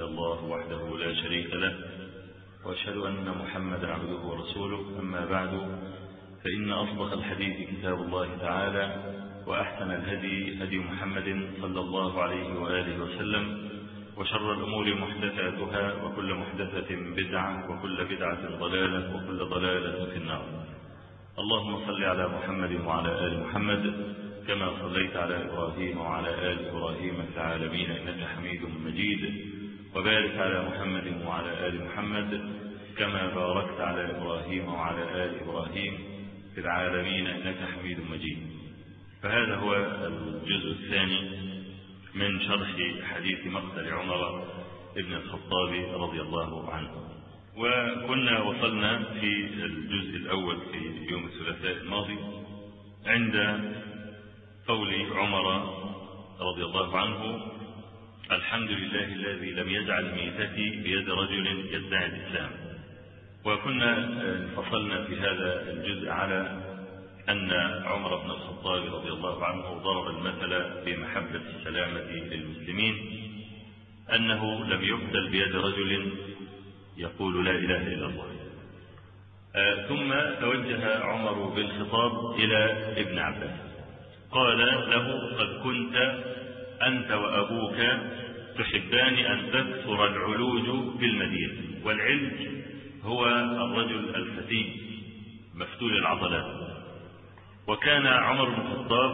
الله وحده لا شريك له وأشهد أن محمدا عبده ورسوله أما بعد فإن أصدق الحديث كتاب الله تعالى وأحسن الهدي هدي محمد صلى الله عليه وآله وسلم وشر الأمور محدثاتها وكل محدثة بدعة وكل بدعة ضلالة وكل ضلالة في النار اللهم صل على محمد وعلى آل محمد كما صليت على إبراهيم وعلى آل إبراهيم في العالمين إنك حميد مجيد وبارك على محمد وعلى آل محمد كما باركت على إبراهيم وعلى آل إبراهيم في العالمين إنك حميد مجيد فهذا هو الجزء الثاني من شرح حديث مقتل عمر ابن الخطاب رضي الله عنه وكنا وصلنا في الجزء الأول في يوم الثلاثاء الماضي عند قول عمر رضي الله عنه الحمد لله الذي لم يجعل ميتتي بيد رجل يدعي الإسلام وكنا فصلنا في هذا الجزء على أن عمر بن الخطاب رضي الله عنه ضرب المثل بمحبة السلامة للمسلمين أنه لم يقتل بيد رجل يقول لا إله إلا الله ثم توجه عمر بالخطاب إلى ابن عباس قال له قد كنت أنت وأبوك تحبان أن تكثر العلوج بالمدينة والعلج هو الرجل الفتي مفتول العضلات وكان عمر بن الخطاب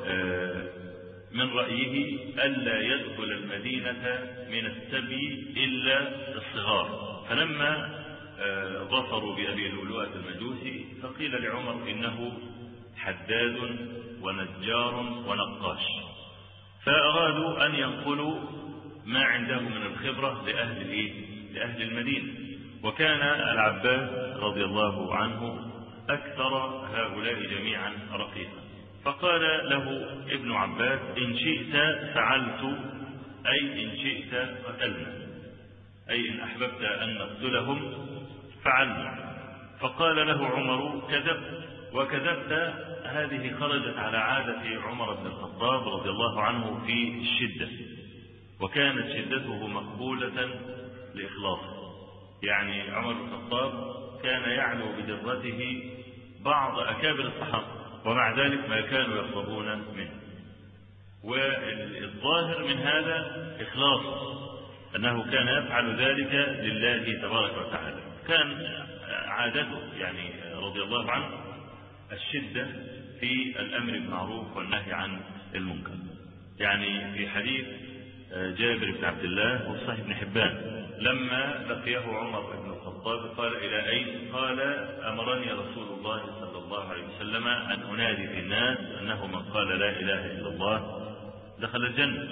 من رأيه ألا يدخل المدينة من السبي إلا الصغار فلما ظفروا بأبي لؤلؤة المجوسي فقيل لعمر إنه حداد ونجار ونقاش فأرادوا أن ينقلوا ما عندهم من الخبرة لأهل الإيه؟ لأهل المدينة وكان العباس رضي الله عنه أكثر هؤلاء جميعا رقيقا فقال له ابن عباس إن شئت فعلت أي إن شئت قتلنا أي إن أحببت أن نقتلهم فعلنا فقال له عمر كذبت وكذبت هذه خرجت على عادة عمر بن الخطاب رضي الله عنه في الشدة وكانت شدته مقبولة لإخلاصه يعني عمر بن الخطاب كان يعلو بدرته بعض أكابر الصحابة ومع ذلك ما كانوا يغضبون منه والظاهر من هذا إخلاصه أنه كان يفعل ذلك لله تبارك وتعالى كان عادته يعني رضي الله عنه الشدة في الأمر بالمعروف والنهي عن المنكر يعني في حديث جابر بن عبد الله وصحيح بن حبان لما لقيه عمر بن الخطاب قال إلى أين قال أمرني رسول الله صلى الله عليه وسلم أن أنادي في الناس أنه من قال لا إله إلا الله دخل الجنة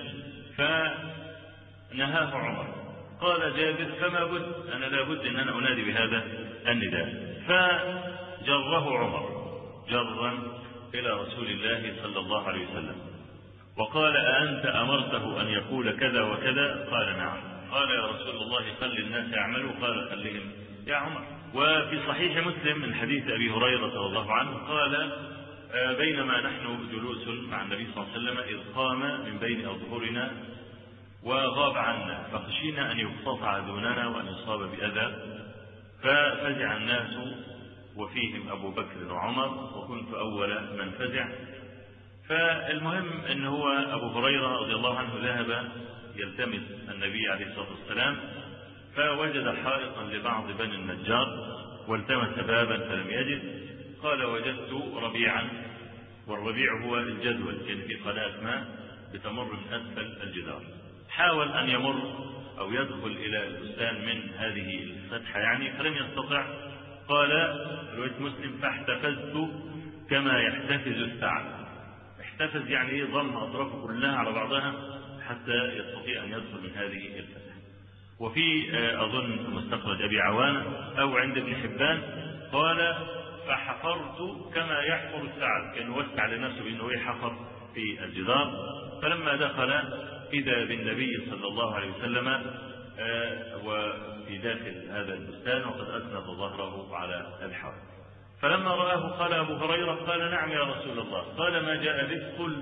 فنهاه عمر قال جابر فما بد أنا لا بد أن أنا أنادي بهذا النداء فجره عمر جرا إلى رسول الله صلى الله عليه وسلم وقال أأنت أمرته أن يقول كذا وكذا قال نعم قال يا رسول الله خل الناس يعملوا قال خلهم يا عمر وفي صحيح مسلم من حديث أبي هريرة رضي الله عنه قال بينما نحن جلوس مع النبي صلى الله عليه وسلم إذ قام من بين أظهرنا وغاب عنا فخشينا أن يقتطع دوننا وأن يصاب بأذى ففزع الناس وفيهم أبو بكر وعمر وكنت أول من فزع فالمهم أن هو أبو هريرة رضي الله عنه ذهب يلتمس النبي عليه الصلاة والسلام فوجد حائطا لبعض بني النجار والتمس بابا فلم يجد قال وجدت ربيعا والربيع هو الجدول يعني في قناة ماء بتمر من أسفل الجدار حاول أن يمر أو يدخل إلى البستان من هذه الفتحة يعني فلم يستطع قال رواية مسلم فاحتفزت كما يحتفز الثعلب احتفز يعني ايه ضم أطرافه كلها على بعضها حتى يستطيع أن يدخل من هذه الفتحة وفي أظن مستخرج أبي عوانة أو عند ابن حبان قال فحفرت كما يحفر الثعلب كان وسع لنفسه بأنه يحفر في الجدار فلما دخل إذا بالنبي صلى الله عليه وسلم وفي داخل هذا البستان وقد أسند ظهره على الحائط فلما رآه قال أبو هريرة قال نعم يا رسول الله قال ما جاء به قل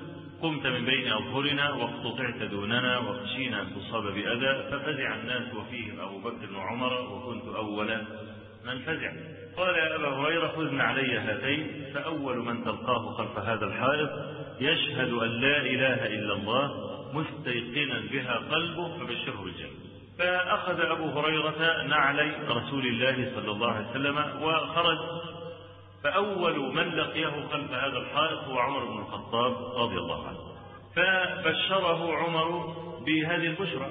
قمت من بين أظهرنا واقتطعت دوننا وخشينا أن تصاب بأذى ففزع الناس وفيهم أبو بكر وعمر وكنت أول من فزع قال يا أبا هريرة خذن علي هاتين فأول من تلقاه خلف هذا الحائط يشهد أن لا إله إلا الله مستيقنا بها قلبه فبشره بالجنة فأخذ أبو هريرة نعلي رسول الله صلى الله عليه وسلم وخرج فأول من لقيه خلف هذا الحائط هو عمر بن الخطاب رضي الله عنه فبشره عمر بهذه البشرى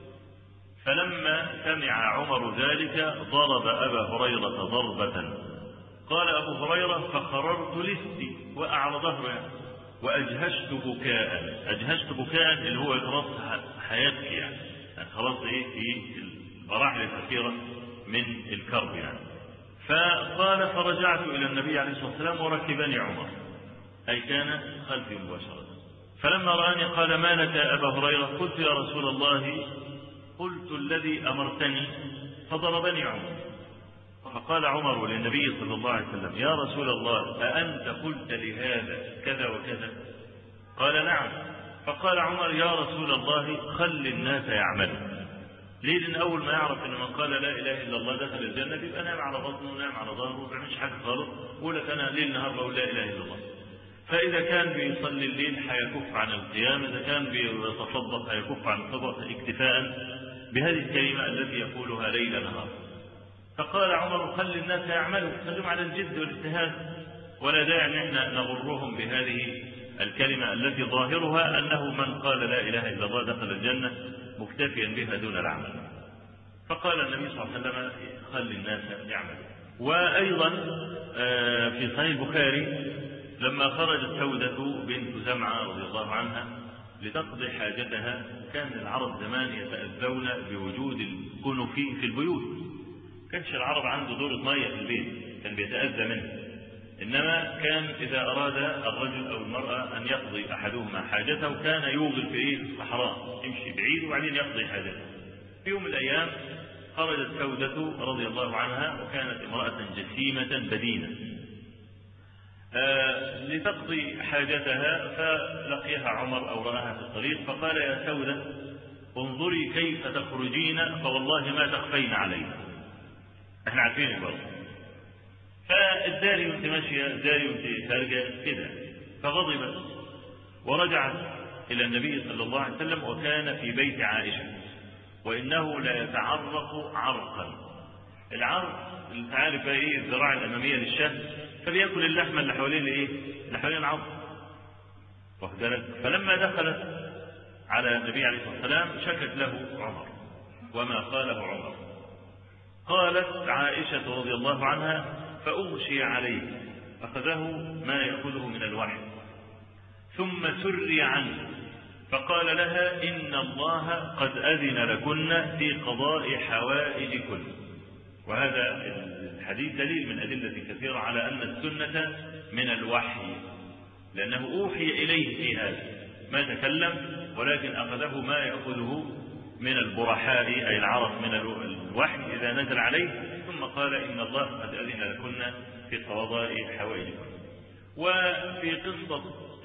فلما سمع عمر ذلك ضرب أبا هريرة ضربة قال أبو هريرة فخررت لستي وأعلى ظهره وأجهشت بكاء أجهشت بكاء اللي هو خلاص حياتك يعني. يعني خلاص إيه في المراحل الأخيرة من الكرب يعني فقال فرجعت إلى النبي عليه الصلاة والسلام وركبني عمر أي كان خلفي مباشرة فلما رآني قال ما لك يا أبا هريرة قلت يا رسول الله قلت الذي أمرتني فضربني عمر فقال عمر للنبي صلى الله عليه وسلم يا رسول الله أأنت قلت لهذا كذا وكذا قال نعم فقال عمر يا رسول الله خل الناس يعملوا ليه لان اول ما يعرف ان من قال لا اله الا الله دخل الجنه بيبقى نام على بطنه ونام على ظهره وما بيعملش حاجه خالص يقول لك انا ليل نهار بقول لا اله الا الله فاذا كان بيصلي الليل هيكف عن القيام اذا كان بيتصدق هيكف عن الصدقه اكتفاء بهذه الكلمه التي يقولها ليل نهار فقال عمر خل الناس يعملوا خليهم على الجد والاجتهاد ولا داعي ان احنا نغرهم بهذه الكلمه التي ظاهرها انه من قال لا اله الا الله دخل الجنه مكتفيا بها دون العمل فقال النبي صلى الله عليه وسلم خل الناس يعملوا وأيضا في صحيح البخاري لما خرجت سودة بنت زمعة رضي الله عنها لتقضي حاجتها كان العرب زمان يتأذون بوجود الكنف في البيوت كانش العرب عنده دورة مية في البيت كان بيتأذى منه إنما كان إذا أراد الرجل أو المرأة أن يقضي أحدهما حاجته كان يوغل في إيه؟ الصحراء يمشي بعيد وبعدين يقضي حاجته. في يوم من الأيام خرجت سودة رضي الله عنها وكانت امرأة جسيمة بدينة. آه لتقضي حاجتها فلقيها عمر أو رآها في الطريق فقال يا سودة انظري كيف تخرجين فوالله ما تخفين علينا. احنا عارفين برضه. فالداري وانت ماشية الداري وانت خارجة كده فغضبت ورجعت إلى النبي صلى الله عليه وسلم وكان في بيت عائشة وإنه لا يتعرق عرقا العرق انت عارف ايه الذراع الأمامية للشاه فبياكل اللحمة اللي حوالين ايه اللي حوالين العظم واخد بالك فلما دخلت على النبي عليه الصلاة والسلام شكت له عمر وما قاله عمر قالت عائشة رضي الله عنها فأغشي عليه أخذه ما يأخذه من الوحي ثم سري عنه فقال لها إن الله قد أذن لكن في قضاء حوائجكن وهذا الحديث دليل من أدلة كثيرة على أن السنة من الوحي لأنه أوحي إليه في هذا ما تكلم ولكن أخذه ما يأخذه من البرحاء أي العرف من الوحي إذا نزل عليه ثم قال إن الله قد أذن لكن في قضاء حوائجكم وفي قصة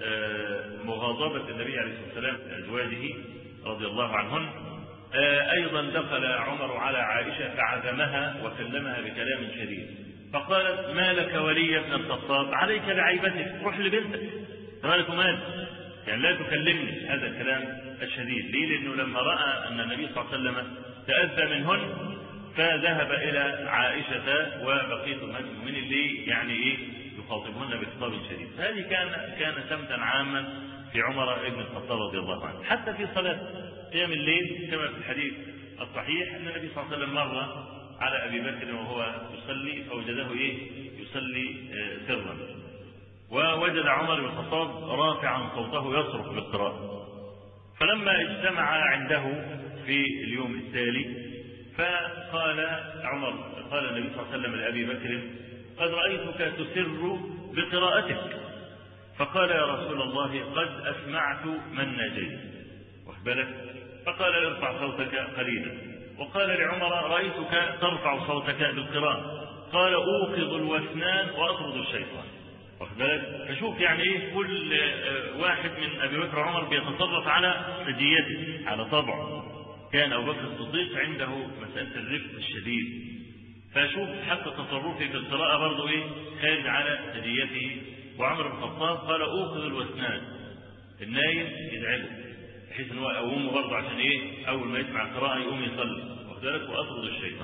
مغاضبة النبي عليه الصلاة والسلام لأزواجه رضي الله عنهن أيضا دخل عمر على عائشة فعزمها وكلمها بكلام شديد فقالت ما لك ولي ابن الخطاب عليك بعيبتك روح لبنتك مالك ومال يعني لا تكلمني هذا الكلام الشديد ليه لأنه لما رأى أن النبي صلى الله عليه وسلم تأذى منهن فذهب إلى عائشة وبقية المؤمنين اللي يعني إيه يخاطبهن بخطاب شديد هذه كان كان سمتا عاما في عمر بن الخطاب رضي الله عنه حتى في صلاة قيام الليل كما في الحديث الصحيح أن النبي صلى الله عليه وسلم مر على أبي بكر وهو يصلي فوجده إيه يصلي سرا ووجد عمر بن الخطاب رافعا صوته يصرخ بالقراءة فلما اجتمع عنده في اليوم التالي فقال عمر قال النبي صلى الله عليه وسلم لأبي بكر قد رأيتك تسر بقراءتك فقال يا رسول الله قد أسمعت من ناجيت واخد بالك فقال ارفع صوتك قليلا وقال لعمر رأيتك ترفع صوتك بالقراءة قال أوقظ الوثنان وأطرد الشيطان واخد بالك فشوف يعني ايه كل واحد من ابي بكر وعمر بيتصرف على ثديته على طبعه كان ابو بكر الصديق عنده مساله الرفق الشديد فشوف حتى تصرفه في القراءه برضه ايه خارج على ثديته وعمر بن الخطاب قال اوخذ الوسنان النايم يدعمه بحيث ان هو يقومه برضه عشان ايه اول ما يسمع القراءه يقوم يصلي واخد بالك واطرد الشيطان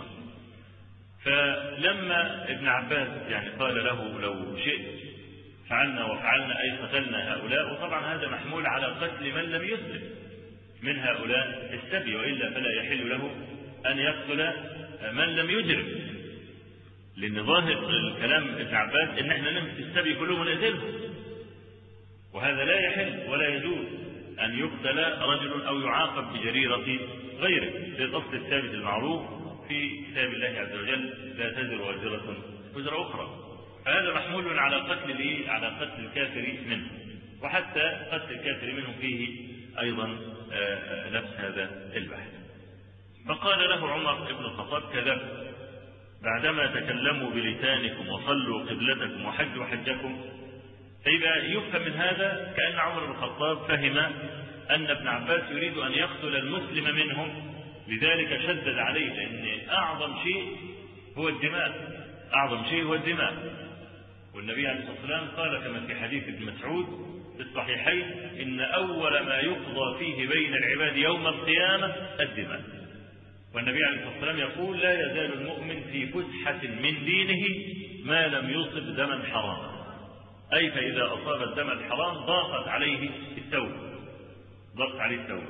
فلما ابن عباس يعني قال له لو شئت فعلنا وفعلنا أي قتلنا هؤلاء وطبعا هذا محمول على قتل من لم يسلم من هؤلاء السبي وإلا فلا يحل له أن يقتل من لم يجرم لأن ظاهر الكلام ابن عباس إن احنا نمسك السبي كلهم ونقتلهم وهذا لا يحل ولا يجوز أن يقتل رجل أو يعاقب بجريرة غيره للأصل الثابت المعروف في كتاب الله عز وجل لا تزر وازرة وزر أخرى فهذا محمول على قتل الايه؟ على قتل الكافر منه وحتى قتل الكافر منه فيه ايضا نفس هذا البحث فقال له عمر بن الخطاب كذبت بعدما تكلموا بلسانكم وصلوا قبلتكم وحجوا حجكم فإذا يفهم من هذا كأن عمر بن الخطاب فهم أن ابن عباس يريد أن يقتل المسلم منهم لذلك شدد عليه لأن أعظم شيء هو الدماء أعظم شيء هو الدماء والنبي عليه الصلاة والسلام قال كما في حديث ابن مسعود في الصحيحين إن أول ما يقضى فيه بين العباد يوم القيامة الدماء والنبي عليه الصلاة والسلام يقول لا يزال المؤمن في فسحة من دينه ما لم يصب دما حراما أي فإذا أصاب الدم الحرام ضاقت عليه التوبة ضاقت عليه التوبة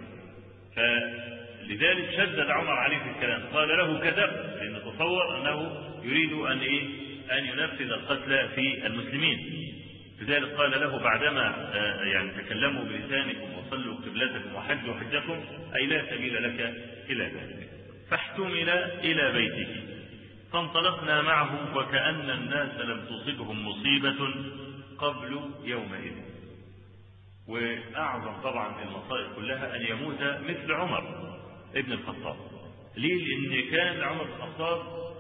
فلذلك شدد عمر عليه في الكلام قال له كذب لأن تصور أنه يريد أن إيه أن ينفذ القتل في المسلمين لذلك قال له بعدما يعني تكلموا بلسانكم وصلوا قبلتكم وحجوا حجكم أي لا سبيل لك إلى ذلك فاحتمل إلى بيته فانطلقنا معه وكأن الناس لم تصبهم مصيبة قبل يومئذ وأعظم طبعا المصائب كلها أن يموت مثل عمر ابن الخطاب ليه؟ لأن كان عمر بن الخطاب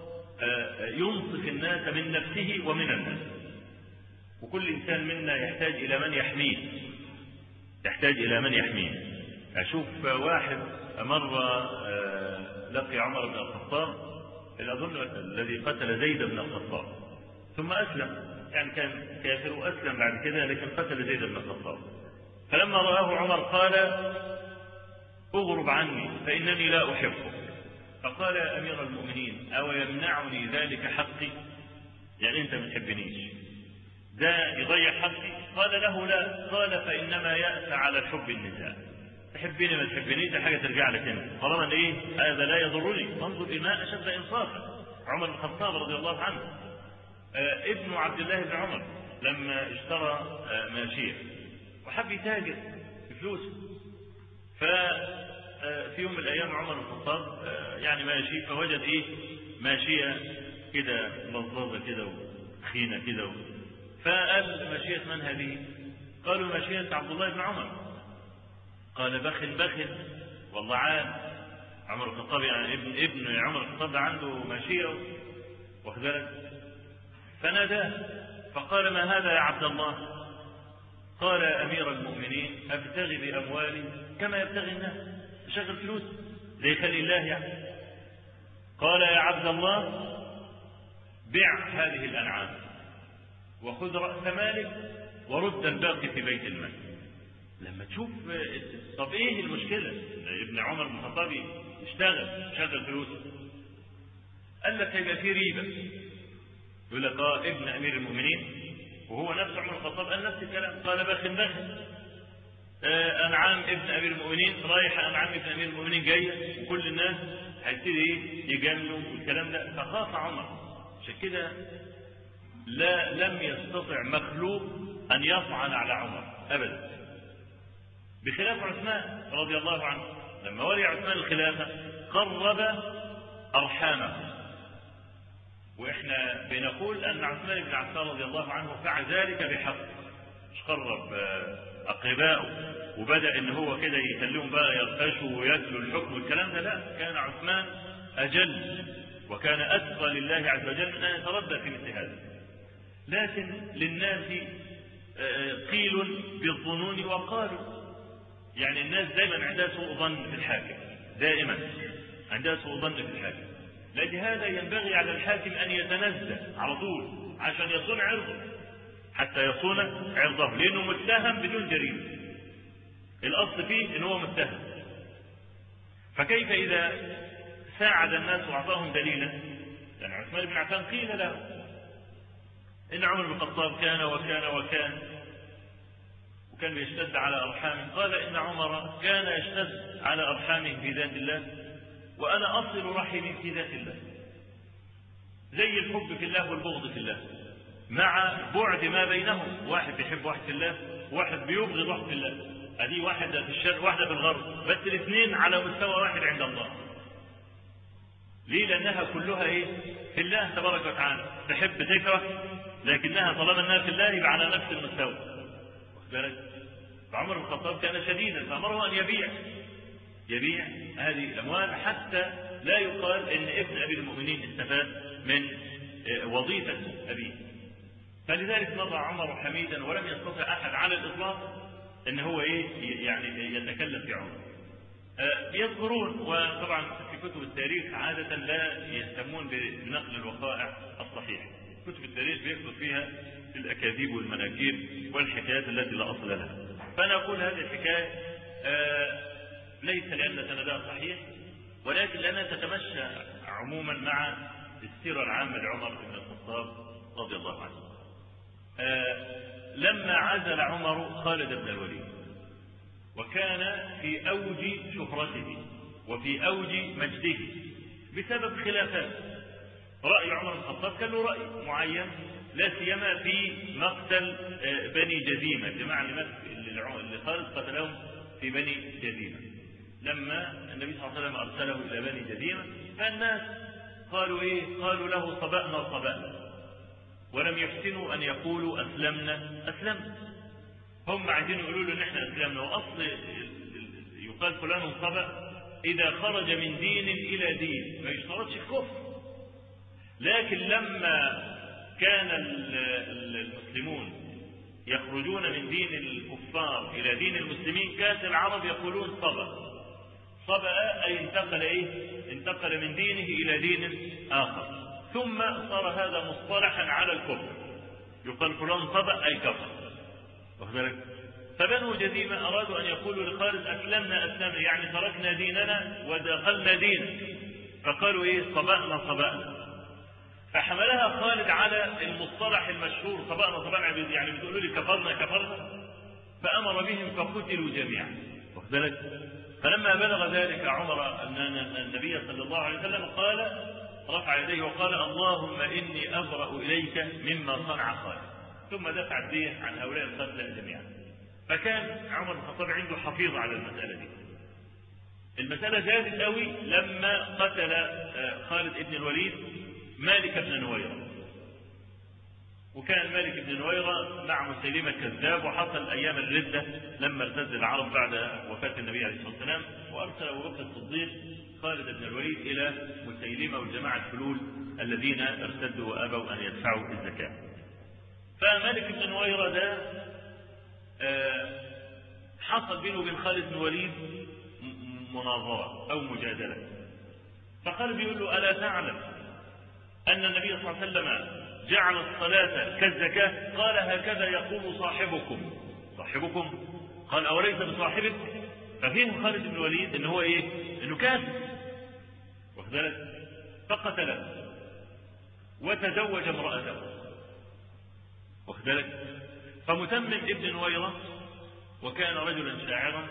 ينصف الناس من نفسه ومن الناس وكل إنسان منا يحتاج إلى من يحميه يحتاج إلى من يحميه أشوف واحد مرة لقي عمر بن الخطاب أظن الذي قتل زيد بن الخطاب ثم أسلم يعني كان كافر وأسلم بعد كده لكن قتل زيد بن الخطاب فلما رآه عمر قال اغرب عني فإنني لا أحبك فقال يا أمير المؤمنين أو يمنعني ذلك حقي يعني أنت ما تحبنيش ده يضيع حقي قال له لا قال فإنما يأسى على الحب النساء تحبني ما تحبنيش ده حاجة ترجع لك أنت طالما إيه هذا لا يضرني انظر إلى أشد إنصافا عمر بن الخطاب رضي الله عنه آه ابن عبد الله بن عمر لما اشترى آه ماشية وحب يتاجر بفلوسه ف في يوم من الايام عمر بن الخطاب يعني ماشي فوجد ايه ماشيه كده مظلظه كده وخينه كده فقال ماشيه من هذه؟ قالوا ماشيه عبد الله بن عمر قال بخ بخ والله عاد عمر بن الخطاب يعني ابن ابن عمر بن الخطاب عنده ماشيه واخد بالك فناداه فقال ما هذا يا عبد الله؟ قال يا امير المؤمنين ابتغي باموالي كما يبتغي الناس شغل فلوس زي خلي الله يعني قال يا عبد الله بع هذه الأنعام وخذ رأس مالك ورد الباقي في بيت المال لما تشوف طب ايه المشكلة ابن عمر بن الخطاب يشتغل شغل فلوس قال لك هيبقى في ريبة يقول لك اه ابن امير المؤمنين وهو نفسه عمر بن الخطاب قال نفس الكلام قال بخ بخ انعام ابن امير المؤمنين رايحه انعام ابن امير المؤمنين جايه وكل الناس هيبتدي ايه يجاملوا والكلام ده فخاف عمر عشان كده لا لم يستطع مخلوق ان يطعن على عمر ابدا بخلاف عثمان رضي الله عنه لما ولي عثمان الخلافه قرب ارحامه واحنا بنقول ان عثمان بن عفان رضي الله عنه فعل ذلك بحق مش قرب اقربائه وبدا ان هو كده يخليهم بقى يرتشوا ويتلوا الحكم والكلام ده لا كان عثمان اجل وكان اتقى لله عز وجل من ان يتردى في مثل هذا لكن للناس قيل بالظنون وقالوا يعني الناس دائما عندها سوء ظن في الحاكم دائما عندها سوء ظن في الحاكم لهذا ينبغي على الحاكم أن يتنزه على طول عشان يصون عرضه حتى يصون عرضه لأنه متهم بدون جريمة الأصل فيه إن هو متهم فكيف إذا ساعد الناس وأعطاهم دليلا يعني عثمان بن عفان قيل له إن عمر بن الخطاب كان وكان وكان وكان بيشتد على أرحامه قال إن عمر كان يشتد على أرحامه في ذات الله وأنا أصل رحمي في ذات الله زي الحب في الله والبغض في الله مع بعد ما بينهم واحد بيحب واحد في الله واحد بيبغض واحد في الله هذه واحدة في الشرق واحدة في الغرب بس الاثنين على مستوى واحد عند الله ليه لأنها كلها إيه في الله تبارك وتعالى تحب تكره لكنها طالما انها في الله يبقى على نفس المستوى واخد بالك فعمر بن الخطاب كان شديدا فامره ان يبيع يبيع هذه الاموال حتى لا يقال ان ابن ابي المؤمنين استفاد من وظيفه ابيه فلذلك مضى عمر حميدا ولم يستطع احد على الاطلاق ان هو ايه يعني يتكلم في عمر يذكرون وطبعا في كتب التاريخ عاده لا يهتمون بنقل الوقائع الصحيحه كتب التاريخ بيكتب فيها الاكاذيب والمناكير والحكايات التي لا اصل لها فانا اقول هذه الحكايه آه ليس لان سندها صحيح ولكن لانها تتمشى عموما مع السيره العامه لعمر بن الخطاب رضي الله عنه آه لما عزل عمر خالد بن الوليد وكان في اوج شهرته وفي اوج مجده بسبب خلافات رأي عمر بن الخطاب كان له رأي معين لا سيما في مقتل بني جزيمة جماعة اللي خالد قتلهم في بني جزيمة لما النبي صلى الله عليه وسلم أرسله إلى بني جزيمة فالناس قالوا إيه قالوا له صبأنا صبأنا ولم يحسنوا أن يقولوا أسلمنا أسلمنا هم عايزين يقولوا له إن إحنا أسلمنا وأصل يقال فلان صبأ إذا خرج من دين إلى دين ما يشترطش الكفر لكن لما كان المسلمون يخرجون من دين الكفار الى دين المسلمين كانت العرب يقولون صبا صبا اي انتقل ايه انتقل من دينه الى دين اخر ثم صار هذا مصطلحا على الكفر يقال فلان صبا اي كفر واخد بالك فبنو جزيمة أرادوا أن يقولوا لخالد أسلمنا أسلمنا يعني تركنا ديننا ودخلنا دينك فقالوا إيه صبأنا صبأنا فحملها خالد على المصطلح المشهور صبأنا صبأنا يعني بتقولوا لي كفرنا كفرنا فأمر بهم فقتلوا جميعا واخد بالك فلما بلغ ذلك عمر أن النبي صلى الله عليه وسلم قال رفع يديه وقال اللهم إني أبرأ إليك مما صنع خالد ثم دفع الدية عن هؤلاء القتلى جميعا فكان عمر بن الخطاب عنده حفيظ على المسألة دي المسألة زادت قوي لما قتل خالد بن الوليد مالك بن نويرة وكان مالك بن نويرة مع مسيلمة كذاب وحصل أيام الردة لما ارتد العرب بعد وفاة النبي عليه الصلاة والسلام وأرسل أبو بكر الصديق خالد بن الوليد إلى مسيلمة والجماعة الفلول الذين ارتدوا وأبوا أن يدفعوا الزكاة فمالك بن نويرة ده حصل بينه وبين خالد بن الوليد مناظرة أو مجادلة فخالد بيقول له ألا تعلم أن النبي صلى الله عليه وسلم جعل الصلاة كالزكاة قال هكذا يقول صاحبكم صاحبكم قال أوليس بصاحبك ففهم خالد بن الوليد إن هو إيه إنه كافر واخد بالك فقتله وتزوج امرأته واخد بالك فمتمم ابن نويرة وكان رجلا شاعرا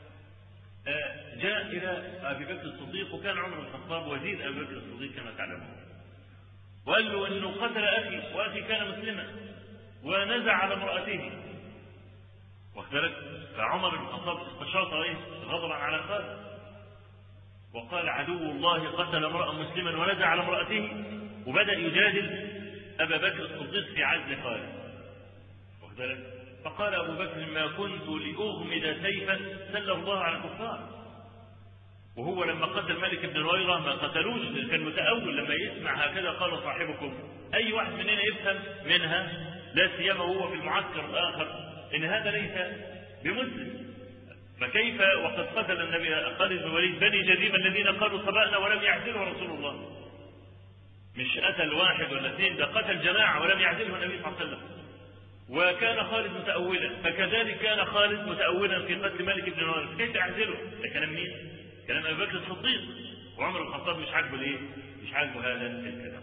جاء إلى أبي بكر الصديق وكان عمر بن الخطاب وزير أبي بكر الصديق كما تعلمون وقال له انه قتل اخي واخي كان مسلما ونزع على امراته واخد بالك فعمر بن الخطاب استشاط ايه غضبا على خالد وقال عدو الله قتل امرا مسلما ونزع على امراته وبدا يجادل ابا بكر الصديق في عزل خالد واخد بالك فقال ابو بكر ما كنت لاغمد سيفا سل الله على الكفار وهو لما قتل مالك بن نويرة ما قتلوش كان متأول لما يسمع هكذا قال صاحبكم أي واحد مننا يفهم منها لا سيما وهو في المعسكر الآخر إن هذا ليس بمسلم فكيف وقد قتل النبي خالد بن الوليد بني جذيم الذين قالوا سبقنا ولم يعزله رسول الله مش قتل واحد ولا اثنين ده قتل جماعة ولم يعزله النبي صلى الله عليه وسلم وكان خالد متأولا فكذلك كان خالد متأولا في قتل مالك بن نوار كيف يعزله ده كلام مين كلام أبي بكر الصديق وعمر بن الخطاب مش عاجبه الايه مش عاجبه هذا الكلام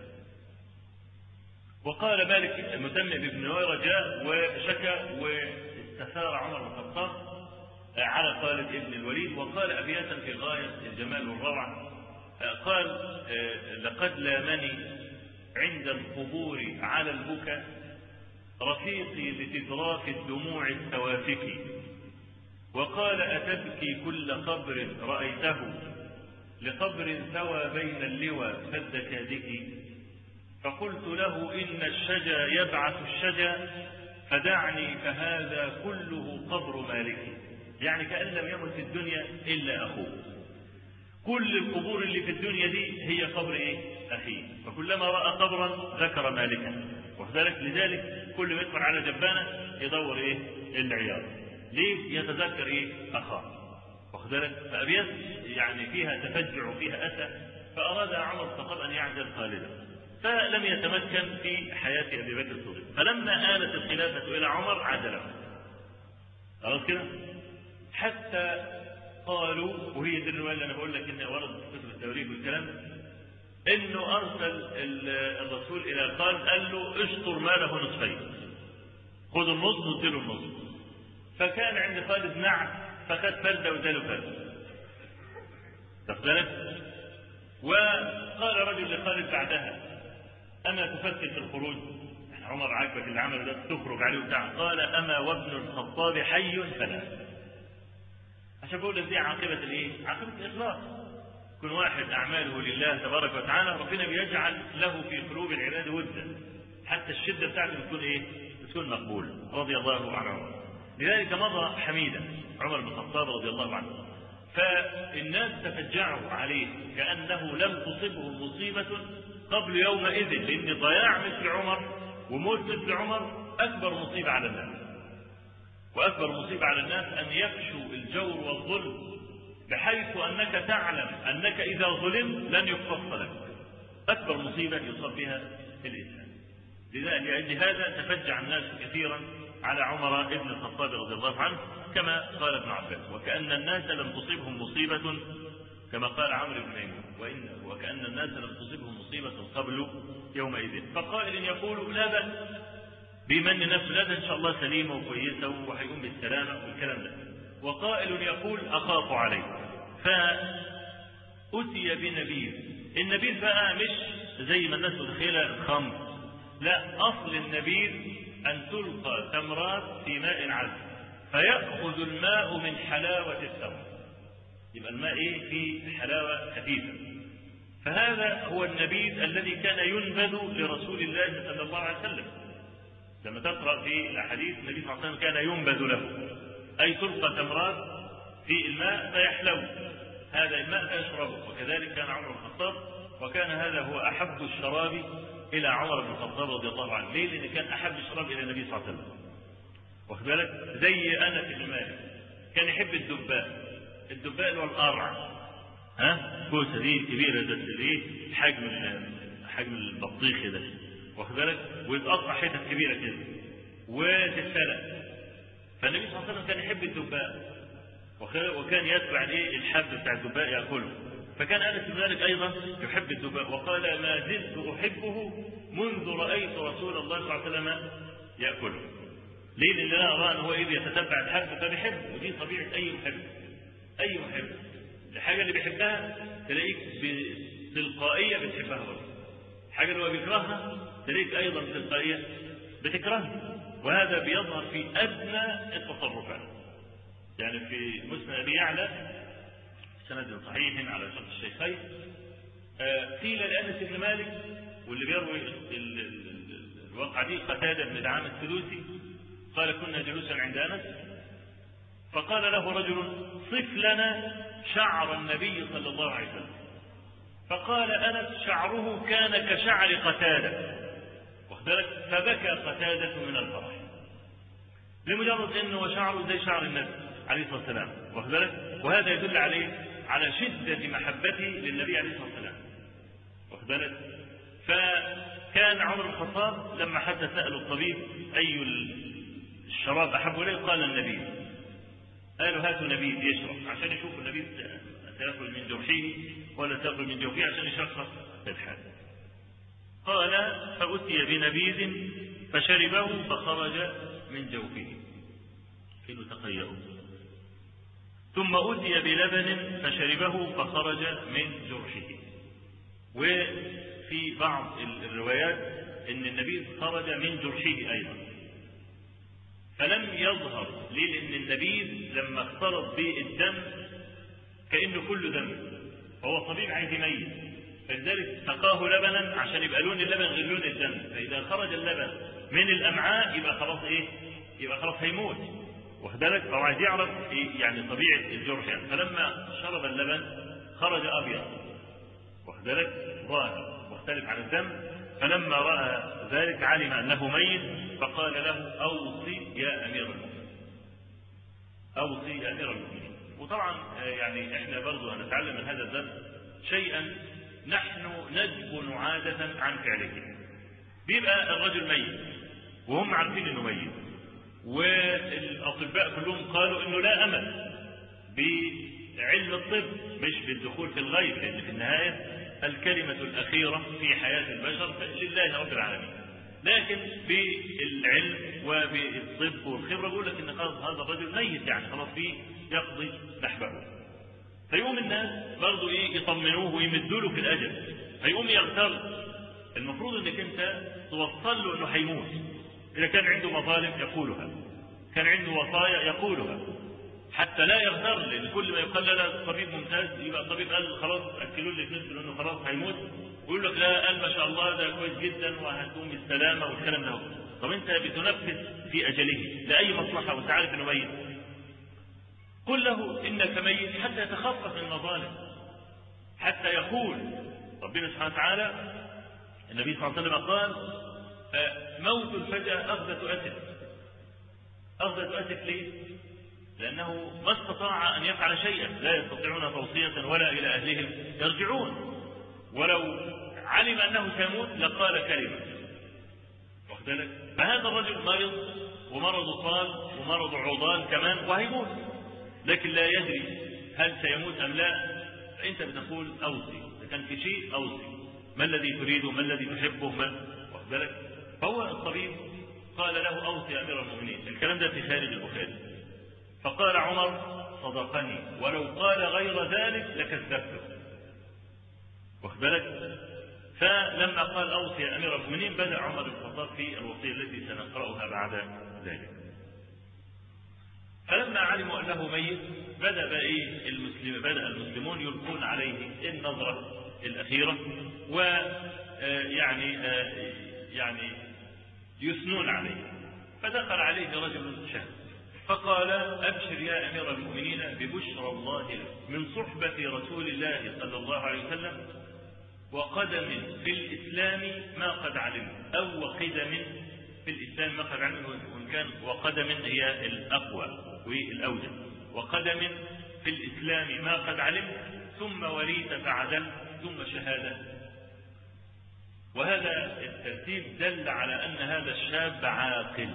وقال مالك المتمم بن نويرة جاء وشكى واستثار عمر بن الخطاب على خالد بن الوليد وقال أبياتا في غاية الجمال والروعة قال لقد لامني عند القبور على البكا رفيقي لتدراك الدموع التوافك وقال أتبكي كل قبر رأيته لقبر ثوى بين اللوى فالدكادك فقلت له إن الشجا يبعث الشجا فدعني فهذا كله قبر مالك يعني كأن لم يمت في الدنيا إلا أخوه كل القبور اللي في الدنيا دي هي قبر ايه؟ اخيه، فكلما راى قبرا ذكر مالكا، وذلك لذلك كل ما يدخل على جبانه يدور ايه؟ العياط. ليه؟ يتذكر ايه؟ اخاه. واخد بالك؟ فابيات يعني فيها تفجع وفيها اسى فاراد عمر بن الخطاب ان يعزل خالدا. فلم يتمكن في حياه ابي بكر الصديق، فلما آلت الخلافه الى عمر عزله. خلاص كده؟ حتى قالوا وهي دي الروايه اللي انا بقول لك انها وردت في كتب التوريخ والكلام انه ارسل الرسول الى خالد قال له اشطر ماله نصفين خذ النص واديله النص فكان عند خالد نعم فخد فرده واداله فرده واخد بالك؟ وقال رجل لخالد بعدها اما تفكر في الخروج عمر عاجبك اللي عمله ده تخرج عليه وبتاع قال اما وابن الخطاب حي فلا عشان بقول لك دي عاقبة الايه؟ عاقبة الإخلاص. كل واحد أعماله لله تبارك وتعالى ربنا بيجعل له في قلوب العباد ودا. حتى الشدة بتاعته بتكون إيه؟ بتكون مقبولة رضي الله عن عمر. لذلك مضى حميدا عمر بن الخطاب رضي الله عنه. فالناس تفجعوا عليه كأنه لم تصبه مصيبة قبل يومئذ لأن ضياع مثل عمر وموت مثل عمر أكبر مصيبة على الناس. وأكبر مصيبة على الناس أن يفشوا الجور والظلم بحيث أنك تعلم أنك إذا ظلمت لن يقتص لك أكبر مصيبة يصاب بها الإنسان لهذا تفجع الناس كثيرا على عمر بن الخطاب رضي الله عنه كما قال ابن عباس وكأن الناس لم تصبهم مصيبة كما قال عمرو بن ميمون وإن وكأن الناس لم تصبهم مصيبة قبل يومئذ فقائل يقول لا بأس بيمن نفسه لا ده ان شاء الله سليمه وكويسه وهيقوم بالسلامه والكلام ده وقائل يقول اخاف عليه فاتي بنبيذ النبيذ بقى مش زي ما الناس متخيله الخمر لا اصل النبيذ ان تلقى تمرات في ماء عذب فياخذ الماء من حلاوه التمر يبقى الماء ايه في حلاوه خفيفه فهذا هو النبيذ الذي كان ينبذ لرسول الله صلى الله عليه وسلم لما تقرأ في الأحاديث النبي صلى الله عليه وسلم كان ينبذ له أي تلقى تمرات في الماء فيحلو هذا الماء فيشربه وكذلك كان عمر بن الخطاب وكان هذا هو أحب الشراب إلى عمر بن الخطاب رضي الله عنه ليه؟ لأن كان أحب الشراب إلى النبي صلى الله عليه وسلم واخد بالك زي أنس بن مالك كان يحب الدباء الدباء اللي هو القرع ها كوسة دي كبيرة ده دي حجم حجم البطيخ ده واخد بالك ويتقطع حتت كبيره كده وتتسلق فالنبي صلى الله عليه وسلم كان يحب الدباء وكان يتبع الايه الحب بتاع الدباء ياكله فكان انس بن مالك ايضا يحب الدباء وقال ما زلت احبه منذ رايت رسول الله صلى الله عليه وسلم ياكله ليه؟ لان انا ارى ان هو ايه يتتبع الحب فبيحبه ودي طبيعه اي محب اي محب الحاجه اللي بيحبها تلاقيك بتلقائيه بتحبها برضه الحاجه اللي هو بيكرهها تلاقيك ايضا تلقائيا بتكرهها وهذا بيظهر في ادنى التصرفات يعني في مسند ابي يعلى سند صحيح على شرط الشيخين قيل لانس بن مالك واللي بيروي الواقعه دي قتاده بن دعام السدوسي قال كنا جلوسا عند انس فقال له رجل صف لنا شعر النبي صلى الله عليه وسلم فقال انس شعره كان كشعر قتاده واخد بالك فبكى قتادة من الفرح لمجرد انه شعره زي شعر النبي عليه الصلاه والسلام واخد بالك وهذا يدل عليه على شده محبته للنبي عليه الصلاه والسلام واخد بالك فكان عمر بن الخطاب لما حتى سالوا الطبيب اي الشراب احب اليه قال النبي قالوا هاتوا نبيذ يشرب عشان يشوفوا النبيذ سيأكل من جرحه ولا سيأكل من جوفه عشان يشخص الحال قال فأتي بنبيذ فشربه فخرج من جوفه كيلو تقيأوا ثم أتي بلبن فشربه فخرج من جرحه وفي بعض الروايات ان النبيذ خرج من جرحه ايضا فلم يظهر ليه لان النبيذ لما اختلط به الدم كانه كله دم هو طبيب عايز يميز فلذلك سقاه لبنا عشان يبقى لون اللبن غير لون الدم فاذا خرج اللبن من الامعاء يبقى خلاص ايه يبقى خلاص هيموت واخد بالك فهو عايز يعرف إيه يعني طبيعه الجرح يعني فلما شرب اللبن خرج ابيض واخد بالك ظاهر مختلف عن الدم فلما راى ذلك علم انه ميت فقال له اوصي يا امير المؤمنين اوصي يا امير المؤمنين وطبعا يعني احنا برضو هنتعلم من هذا الدرس شيئا نحن نجبن عادة عن فعله بيبقى الرجل ميت وهم عارفين انه ميت والاطباء كلهم قالوا انه لا امل بعلم الطب مش بالدخول في الغيب لان في النهايه الكلمه الاخيره في حياه البشر لله رب العالمين لكن بالعلم وبالطب والخبره بيقول لك ان خلاص هذا الرجل ميت يعني خلاص فيه يقضي نحبه فيقوم الناس برضه ايه يطمنوه ويمدوا له في الاجل فيقوم يغتر المفروض انك انت توصل له انه هيموت اذا كان عنده مظالم يقولها كان عنده وصايا يقولها حتى لا يغتر لان كل ما يقال لا طبيب ممتاز يبقى الطبيب قال خلاص اكلوا لي ابنته انه خلاص هيموت ويقول لك لا قال ما شاء الله ده كويس جدا وهتقوم بالسلامه والكلام ده طب انت بتنفذ في اجله لاي مصلحه وانت عارف انه ميت قل له انك ميت حتى يتخفف من المظالم حتى يقول ربنا سبحانه وتعالى النبي صلى الله عليه وسلم قال موت الفجأة أخذة أسف أخذة أسف ليه؟ لأنه ما استطاع أن يفعل شيئا لا يستطيعون توصية ولا إلى أهلهم يرجعون ولو علم أنه سيموت لقال كلمة واخد بالك؟ فهذا الرجل مرض ومرضه طال ومرضه عضال كمان وهيموت لكن لا يدري هل سيموت أم لا فأنت بتقول أوصي إذا كان في شيء أوصي ما الذي تريده ما الذي تحبه ما واخد بالك فهو الطبيب قال له أوصي يا أمير المؤمنين الكلام ده في خارج البخاري فقال عمر صدقني ولو قال غير ذلك لكذبته واخد بالك فلما قال أوصي يا أمير المؤمنين بدأ عمر بن الخطاب في الوصية التي سنقرأها بعد ذلك فلما علموا انه ميت بدا بقى ايه المسلم بدا المسلمون يلقون عليه النظره الاخيره و يعني يعني يثنون عليه فدخل عليه رجل شاب فقال ابشر يا امير المؤمنين ببشرى الله لك من صحبه رسول الله صلى الله عليه وسلم وقدم في الاسلام ما قد علمت او وقدم في الاسلام ما قد علمت وان كان وقدم هي الاقوى والأوجه وقدم في الإسلام ما قد علمت ثم وليت فعدلت ثم شهادة وهذا الترتيب دل على أن هذا الشاب عاقل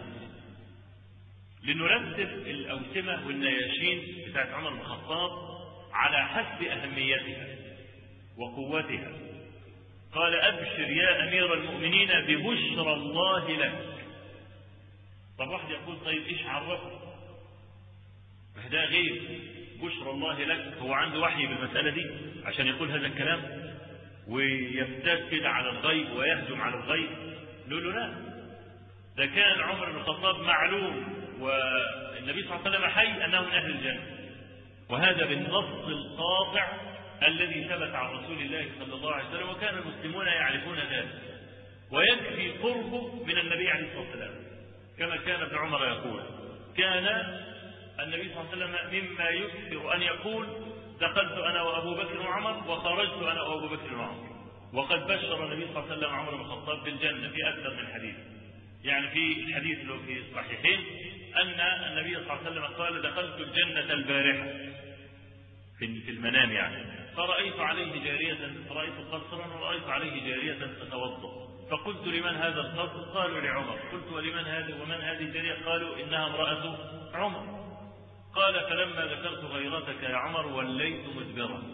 لنرتب الأوسمة والنياشين بتاعت عمر بن الخطاب على حسب أهميتها وقوتها قال أبشر يا أمير المؤمنين ببشرى الله لك طب واحد يقول طيب إيش عرفه ده غير بشرى الله لك هو عنده وحي بالمسألة دي عشان يقول هذا الكلام ويفتكد على الغيب ويهجم على الغيب نقول له لا ده كان عمر بن الخطاب معلوم والنبي صلى الله عليه وسلم حي أنه من أهل الجنة وهذا بالنص القاطع الذي ثبت عن رسول الله صلى الله عليه وسلم وكان المسلمون يعرفون ذلك ويكفي قربه من النبي عليه الصلاة والسلام كما كان ابن عمر يقول كان النبي صلى الله عليه وسلم مما يكثر أن يقول دخلت أنا وأبو بكر وعمر وخرجت أنا وأبو بكر وعمر وقد بشر النبي صلى الله عليه وسلم عمر بن الخطاب بالجنة في أكثر من حديث يعني في الحديث اللي في الصحيحين أن النبي صلى الله عليه وسلم قال دخلت الجنة البارحة في في المنام يعني فرأيت عليه جارية رأيت قصرا ورأيت عليه جارية تتوضأ فقلت لمن هذا القصر قالوا لعمر قلت ولمن هذه ومن هذه الجارية قالوا إنها امرأة عمر قال فلما ذكرت غيرتك يا عمر وليت مدبرا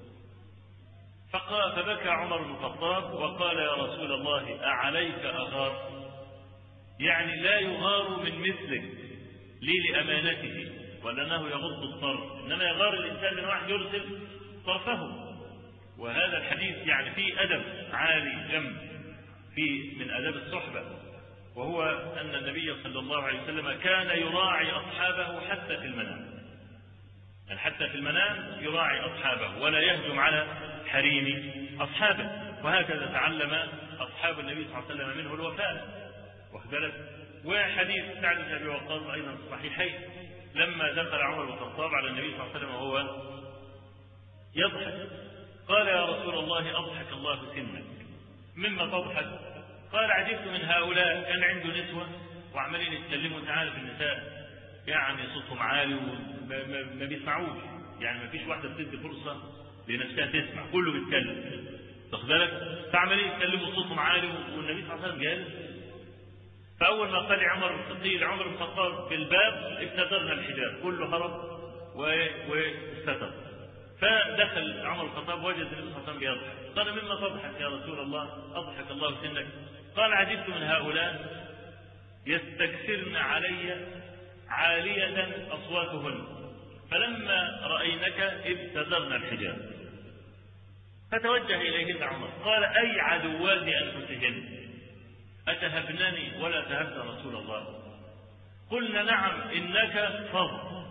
فقال فبكى عمر بن الخطاب وقال يا رسول الله أعليك أغار يعني لا يغار من مثلك لي لأمانته ولأنه يغض الطرف إنما يغار الإنسان من واحد يرسل طرفه وهذا الحديث يعني فيه أدب عالي جم في من أدب الصحبة وهو أن النبي صلى الله عليه وسلم كان يراعي أصحابه حتى في المنام يعني حتى في المنام يراعي أصحابه ولا يهجم على حريم أصحابه وهكذا تعلم أصحاب النبي صلى الله عليه وسلم منه الوفاء واخد بالك وحديث سعد بن أبي وقاص أيضا في الصحيحين لما دخل عمر بن الخطاب على النبي صلى الله عليه وسلم وهو يضحك قال يا رسول الله أضحك الله سنك مما تضحك قال عجبت من هؤلاء كان عنده نسوة وعمالين يتكلموا انت عارف النساء يعني صوتهم عالي وما بيسمعوش يعني ما فيش واحدة بتدي فرصة لنفسها تسمع كله بيتكلم واخد بالك فعمالين يتكلموا صوتهم عالي والنبي صلى الله عليه وسلم جالس فأول ما قال عمر قيل عمر بن الخطاب في الباب استترنا الحجاب كله هرب واستتر فدخل عمر بن الخطاب وجد النبي صلى الله عليه وسلم بيضحك قال مما تضحك يا رسول الله أضحك الله سنك قال عجبت من هؤلاء يستكثرن علي عالية أصواتهن فلما رأينك ابتدرن الحجاب فتوجه إليهن عمر قال أي عدوات أنفسهن أتهبنني ولا تهبن رسول الله قلنا نعم إنك فظ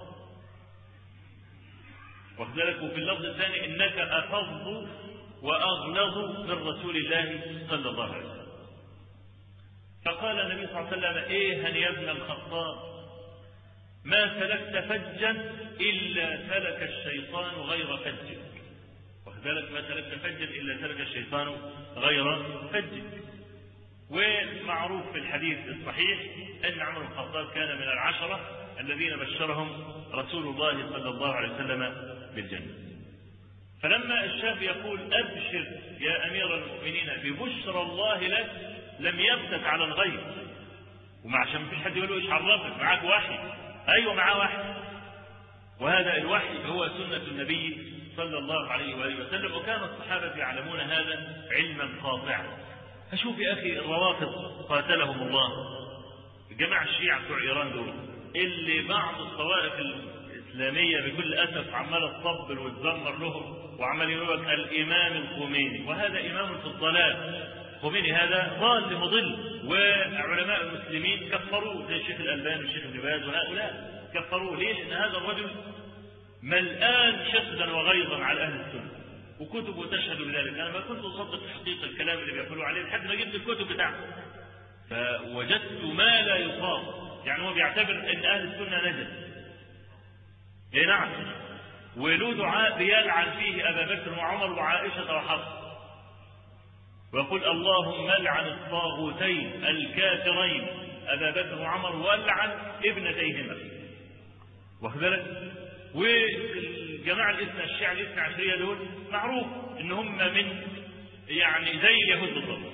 واخد بالك وفي اللفظ الثاني إنك أفظ وأغلظ من رسول الله صلى الله عليه وسلم فقال النبي صلى الله عليه وسلم إيه يا ابن الخطاب ما سلكت فجا إلا سلك الشيطان غير فجك واخد بالك ما سلكت فجا إلا سلك الشيطان غير فجك ومعروف في الحديث الصحيح أن عمر بن الخطاب كان من العشرة الذين بشرهم رسول الله صلى الله عليه وسلم بالجنة فلما الشاب يقول أبشر يا أمير المؤمنين ببشرى الله لك لم يبتت على الغيب وما عشان مفيش حد يقول له ايش عرفك معاك وحي ايوه معاه وحي وهذا الوحي هو سنة النبي صلى الله عليه وآله وسلم وكان الصحابة يعلمون هذا علما قاطعا فشوف يا أخي الروافض قاتلهم الله جماعة الشيعة بتوع إيران دول اللي بعض الطوائف الإسلامية بكل أسف عمالة تطبل وتزمر لهم وعمال يقول لك الإمام الخميني وهذا إمام في الضلال خميني هذا ضال مضل وعلماء المسلمين كفروه زي الشيخ الألباني والشيخ ابن باز وهؤلاء كفروه ليه؟ لأن هذا الرجل ملآن شخصا وغيظا على أهل السنة وكتبه تشهد بذلك أنا ما كنت أصدق حقيقة الكلام اللي بيقولوا عليه لحد ما جبت الكتب بتاعته فوجدت ما لا يصاب يعني هو بيعتبر ان اهل السنه نجس اي نعم وله دعاء بيلعن فيه ابا بكر وعمر وعائشه وحفصه ويقول اللهم العن الطاغوتين الكافرين ابا بكر وعمر والعن ابنتيهما واخد بالك والجماعه الاثنى الشيعه الاثنى عشريه دول معروف ان هم من يعني زي اليهود بالضبط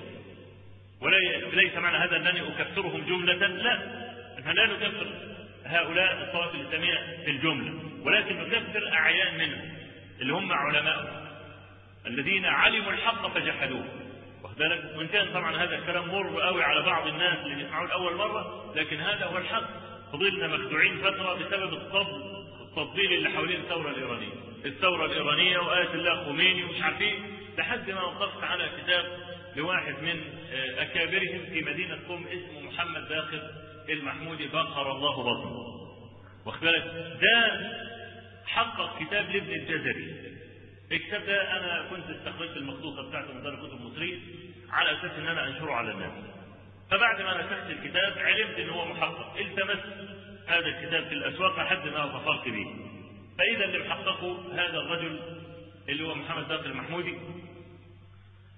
وليس معنى هذا انني اكفرهم جمله لا احنا لا نكفر هؤلاء الطوائف الاسلاميه في الجمله ولكن نكفر اعيان منهم اللي هم علماء الذين علموا الحق فجحدوه واخد بالك وان كان طبعا هذا الكلام مر قوي على بعض الناس اللي بيسمعوه لاول مره لكن هذا هو الحق فضلنا مخدوعين فتره بسبب الطبل التطبيل اللي حوالين الثوره الايرانيه الثوره الايرانيه وايه الله خميني ومش عارفين لحد ما وقفت على كتاب لواحد من أكابرهم في مدينة قم اسمه محمد باقر المحمودي بقر الله بطنه واخد بالك ده حقق كتاب لابن الجزري الكتاب ده أنا كنت استخرجت المخطوطة بتاعته من دار الكتب المصرية على أساس إن أنا أنشره على الناس فبعد ما نسخت الكتاب علمت إن هو محقق التمست هذا الكتاب في الأسواق لحد ما ظفرت به فإذا اللي محققه هذا الرجل اللي هو محمد باقر المحمودي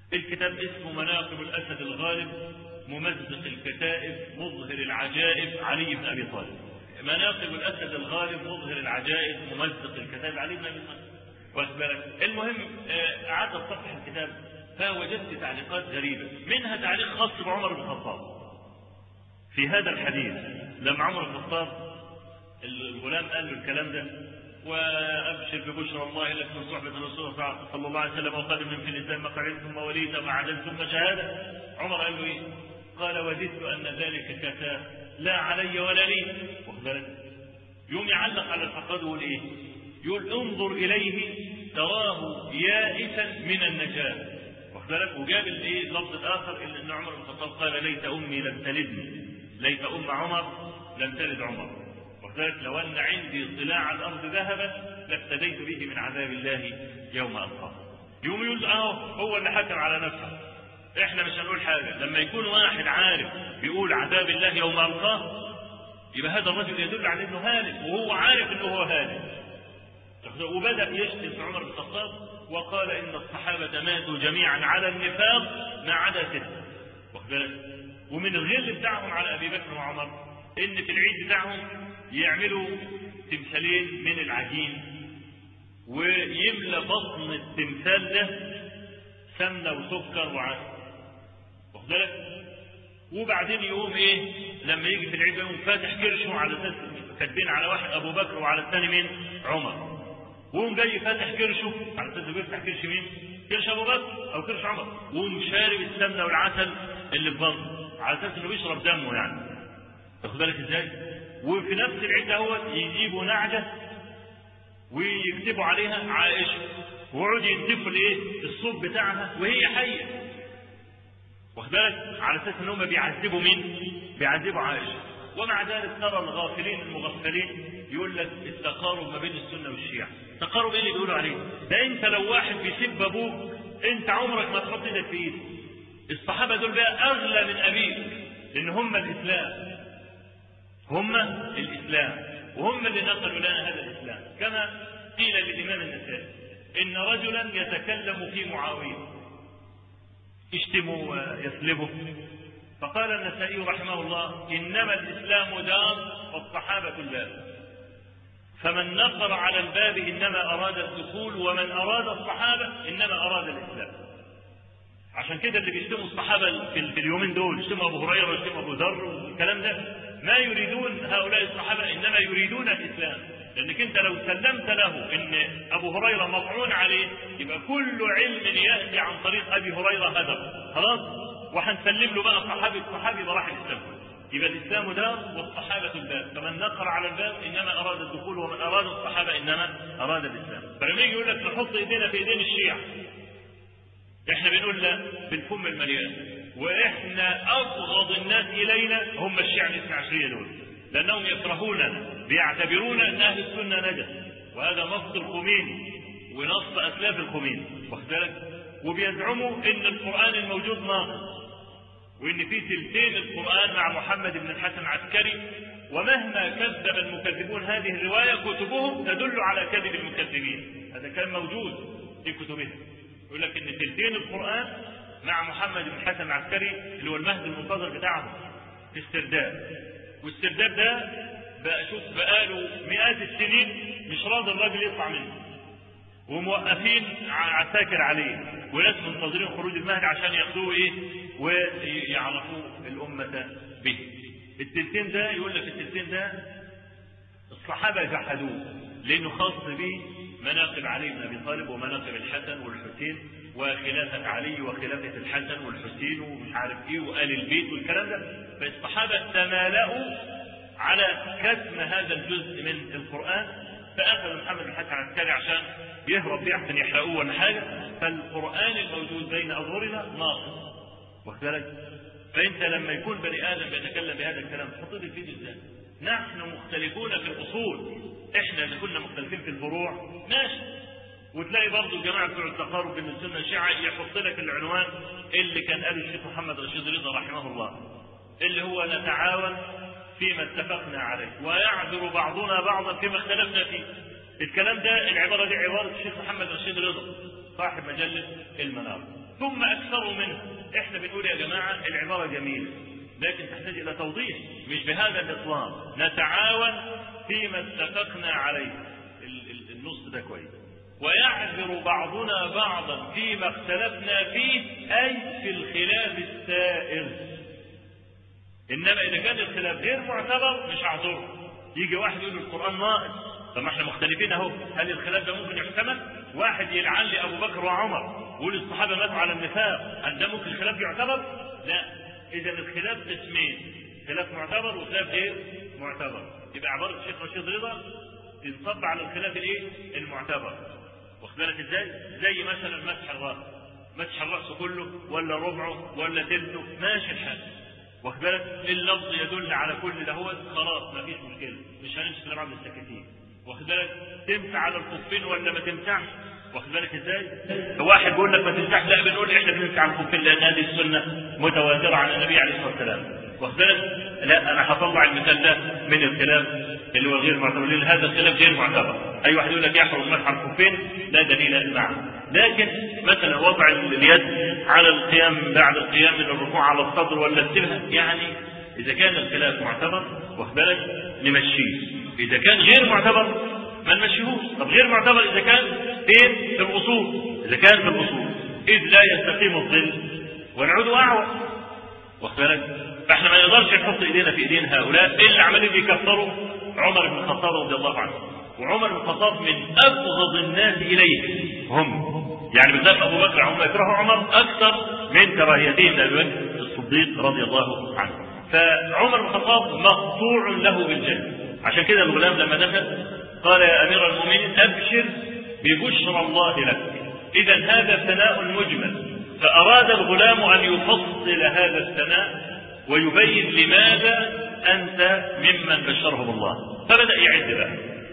الكتاب اسمه مناقب الأسد الغالب ممزق الكتائب مظهر العجائب علي بن أبي طالب مناقب الأسد الغالب مظهر العجائب ممزق الكتائب علي بن أبي طالب واخد بالك المهم قعدت صفحة الكتاب فوجدت تعليقات غريبة منها تعليق خاص بعمر بن الخطاب في هذا الحديث لما عمر بن الخطاب الغلام قال له الكلام ده وابشر ببشرى الله لك من صحبه الرسول صلى الله عليه وسلم وقد من في الاسلام مقعد ثم وليد وعدل ثم شهاده عمر قال له ايه؟ قال وددت ان ذلك كفاه لا علي ولا لي واخد بالك؟ يوم يعلق على الفقاد ويقول ايه؟ يقول انظر اليه تراه يائسا من النجاه واخد بالك؟ وجاب الايه اللفظ الاخر ان عمر بن الخطاب قال ليت امي لم تلدني ليت ام عمر لم تلد عمر وذلك لو أن عندي طلاع الأرض ذهبا لافتديت به من عذاب الله يوم ألقاه. يوم يقول أهو هو اللي حكم على نفسه. إحنا مش هنقول حاجة، لما يكون واحد عارف بيقول عذاب الله يوم ألقاه يبقى هذا الرجل يدل على إنه هالك وهو عارف إنه هو هالك. وبدأ يشتم في عمر بن الخطاب وقال إن الصحابة ماتوا جميعا على النفاق ما عدا ستة. واخد بالك؟ ومن الغل بتاعهم على أبي بكر وعمر إن في العيد بتاعهم يعملوا تمثالين من العجين ويملى بطن التمثال ده سمنه وسكر وعسل واخد بالك وبعدين يقوم ايه لما يجي في العيد يقوم فاتح كرشه على اساس كاتبين على واحد ابو بكر وعلى الثاني مين عمر ويقوم جاي فاتح كرشه على اساس بيفتح كرش مين كرش ابو بكر او كرش عمر ويقوم شارب السمنه والعسل اللي في بطنه على اساس انه بيشرب دمه يعني واخد بالك ازاي وفي نفس العيد اهوت يجيبوا نعجة ويكتبوا عليها عائشة ويقعدوا ينتفوا الايه؟ الصوت بتاعها وهي حية. واخد بالك؟ على اساس ان هم بيعذبوا مين؟ بيعذبوا عائشة. ومع ذلك ترى الغافلين المغفلين يقول لك التقارب ما بين السنة والشيعة. تقارب ايه اللي بيقولوا عليه؟ ده انت لو واحد بيسب ابوك انت عمرك ما تحط ايدك في ايده. الصحابة دول بقى اغلى من ابيك لان هم الاسلام. هم الإسلام وهم اللي نقلوا لنا هذا الإسلام كما قيل للإمام النسائي إن رجلا يتكلم في معاوية يشتمه ويسلبه فقال النسائي رحمه الله إنما الإسلام دار والصحابة الباب فمن نقر على الباب إنما أراد الدخول ومن أراد الصحابة إنما أراد الإسلام عشان كده اللي بيشتموا الصحابة في اليومين دول يشتموا أبو هريرة ويشتموا أبو ذر والكلام ده ما يريدون هؤلاء الصحابة إنما يريدون الإسلام لأنك أنت لو سلمت له إن أبو هريرة مطعون عليه يبقى كل علم يأتي عن طريق أبي هريرة هدر خلاص وهنسلم له بقى صحابي الصحابي براح الإسلام يبقى الإسلام دار والصحابة الباب فمن نقر على الباب إنما أراد الدخول ومن أراد الصحابة إنما أراد الإسلام فلما يجي يقول لك نحط إيدينا في إيدين الشيعة إحنا بنقول لا بالفم المليان واحنا ابغض الناس الينا هم الشيعة الاثنى عشرية دول لانهم يكرهوننا بيعتبرون ان اهل السنة نجس وهذا نص الخميني ونص اسلاف الخميني واخد بالك وبيزعموا ان القران الموجود ناقص وان في تلتين القران مع محمد بن الحسن العسكري ومهما كذب المكذبون هذه الروايه كتبهم تدل على كذب المكذبين هذا كان موجود في كتبهم يقول لك ان تلتين القران مع محمد بن الحسن العسكري اللي هو المهد المنتظر بتاعهم في السرداب والسرداب ده بقى شوف بقاله مئات السنين مش راضي الراجل يطلع منه وموقفين عساكر عليه وناس منتظرين خروج المهد عشان ياخدوه ايه ويعرفوا الأمة به التلتين ده يقول لك التلتين ده الصحابة جحدوه لأنه خاص به مناقب علي بن أبي طالب ومناقب الحسن والحسين وخلافة علي وخلافة الحسن والحسين ومش عارف ايه وآل البيت والكلام ده فالصحابة تمالأوا على كتم هذا الجزء من القرآن فأخذ محمد بن الحسن العسكري عشان يهرب بيه عشان يحرقوه ولا حاجة فالقرآن الموجود بين أظهرنا ناقص واخد بالك؟ فأنت لما يكون بني آدم بيتكلم بهذا الكلام تحط ايدك في ازاي؟ نحن مختلفون في الأصول احنا اللي كنا مختلفين في الفروع ماشي وتلاقي برضه الجماعه بتوع التقارب بين السنه والشيعه يحط لك العنوان اللي كان قاله الشيخ محمد رشيد رضا رحمه الله اللي هو نتعاون فيما اتفقنا عليه ويعذر بعضنا بعضا فيما اختلفنا فيه الكلام ده العباره دي عباره الشيخ محمد رشيد رضا صاحب مجله المنار ثم أكثروا منه إحنا بنقول يا جماعة العبارة جميلة لكن تحتاج إلى توضيح مش بهذا الإطلاق نتعاون فيما اتفقنا عليه النص ده كويس ويعذر بعضنا بعضا فيما اختلفنا فيه أي في الخلاف السائر إنما إذا كان الخلاف غير معتبر مش هعذره يجي واحد يقول القرآن ناقص طب ما احنا مختلفين اهو هل الخلاف ده ممكن يحتمل؟ واحد يلعن لي ابو بكر وعمر ويقول الصحابه ماتوا على النفاق هل ده ممكن الخلاف يعتبر؟ لا اذا الخلاف قسمين خلاف معتبر وخلاف غير معتبر يبقى عباره الشيخ رشيد رضا تنصب على الخلاف الايه؟ المعتبر واخد بالك ازاي؟ زي مثلا مسح الراس مسح الراس كله ولا ربعه ولا تلته ماشي الحال واخد بالك اللفظ يدل على كل ده هو خلاص ما فيش مشكله مش هنمسك الا بعض السكاكين واخد بالك تمسح على الخفين ولا ما تمسحش واخد بالك ازاي؟ واحد بيقول لك ما تمسحش لا بنقول احنا بنمسح على الخفين لان هذه السنه متواتره عن النبي عليه الصلاه والسلام واخد بالك؟ لا انا هطلع المثال ده من الخلاف اللي هو غير معتبر لان هذا الخلاف غير معتبر اي واحد يقول لك يحرم مسح الخفين لا دليل معه لكن مثلا وضع اليد على القيام بعد القيام من الركوع على الصدر ولا السبهه يعني اذا كان الخلاف معتبر واخد بالك نمشيه اذا كان غير معتبر ما نمشيهوش طب غير معتبر اذا كان ايه في الاصول اذا كان في الاصول اذ لا يستقيم الظل ونعود اعوج واخد بالك فاحنا ما نقدرش نحط ايدينا في ايدين هؤلاء اللي عمالين يكفروا عمر بن الخطاب رضي الله عنه وعمر بن الخطاب من ابغض الناس اليه هم يعني بالذات ابو بكر هم يكرهوا عمر اكثر من كراهيتهم لابي بكر الصديق رضي الله عنه فعمر بن الخطاب مقطوع له بالجنه عشان كده الغلام لما دخل قال يا امير المؤمنين ابشر ببشرى الله لك اذا هذا ثناء مجمل فاراد الغلام ان يفصل هذا الثناء ويبين لماذا انت ممن بشره الله فبدا يعد بقى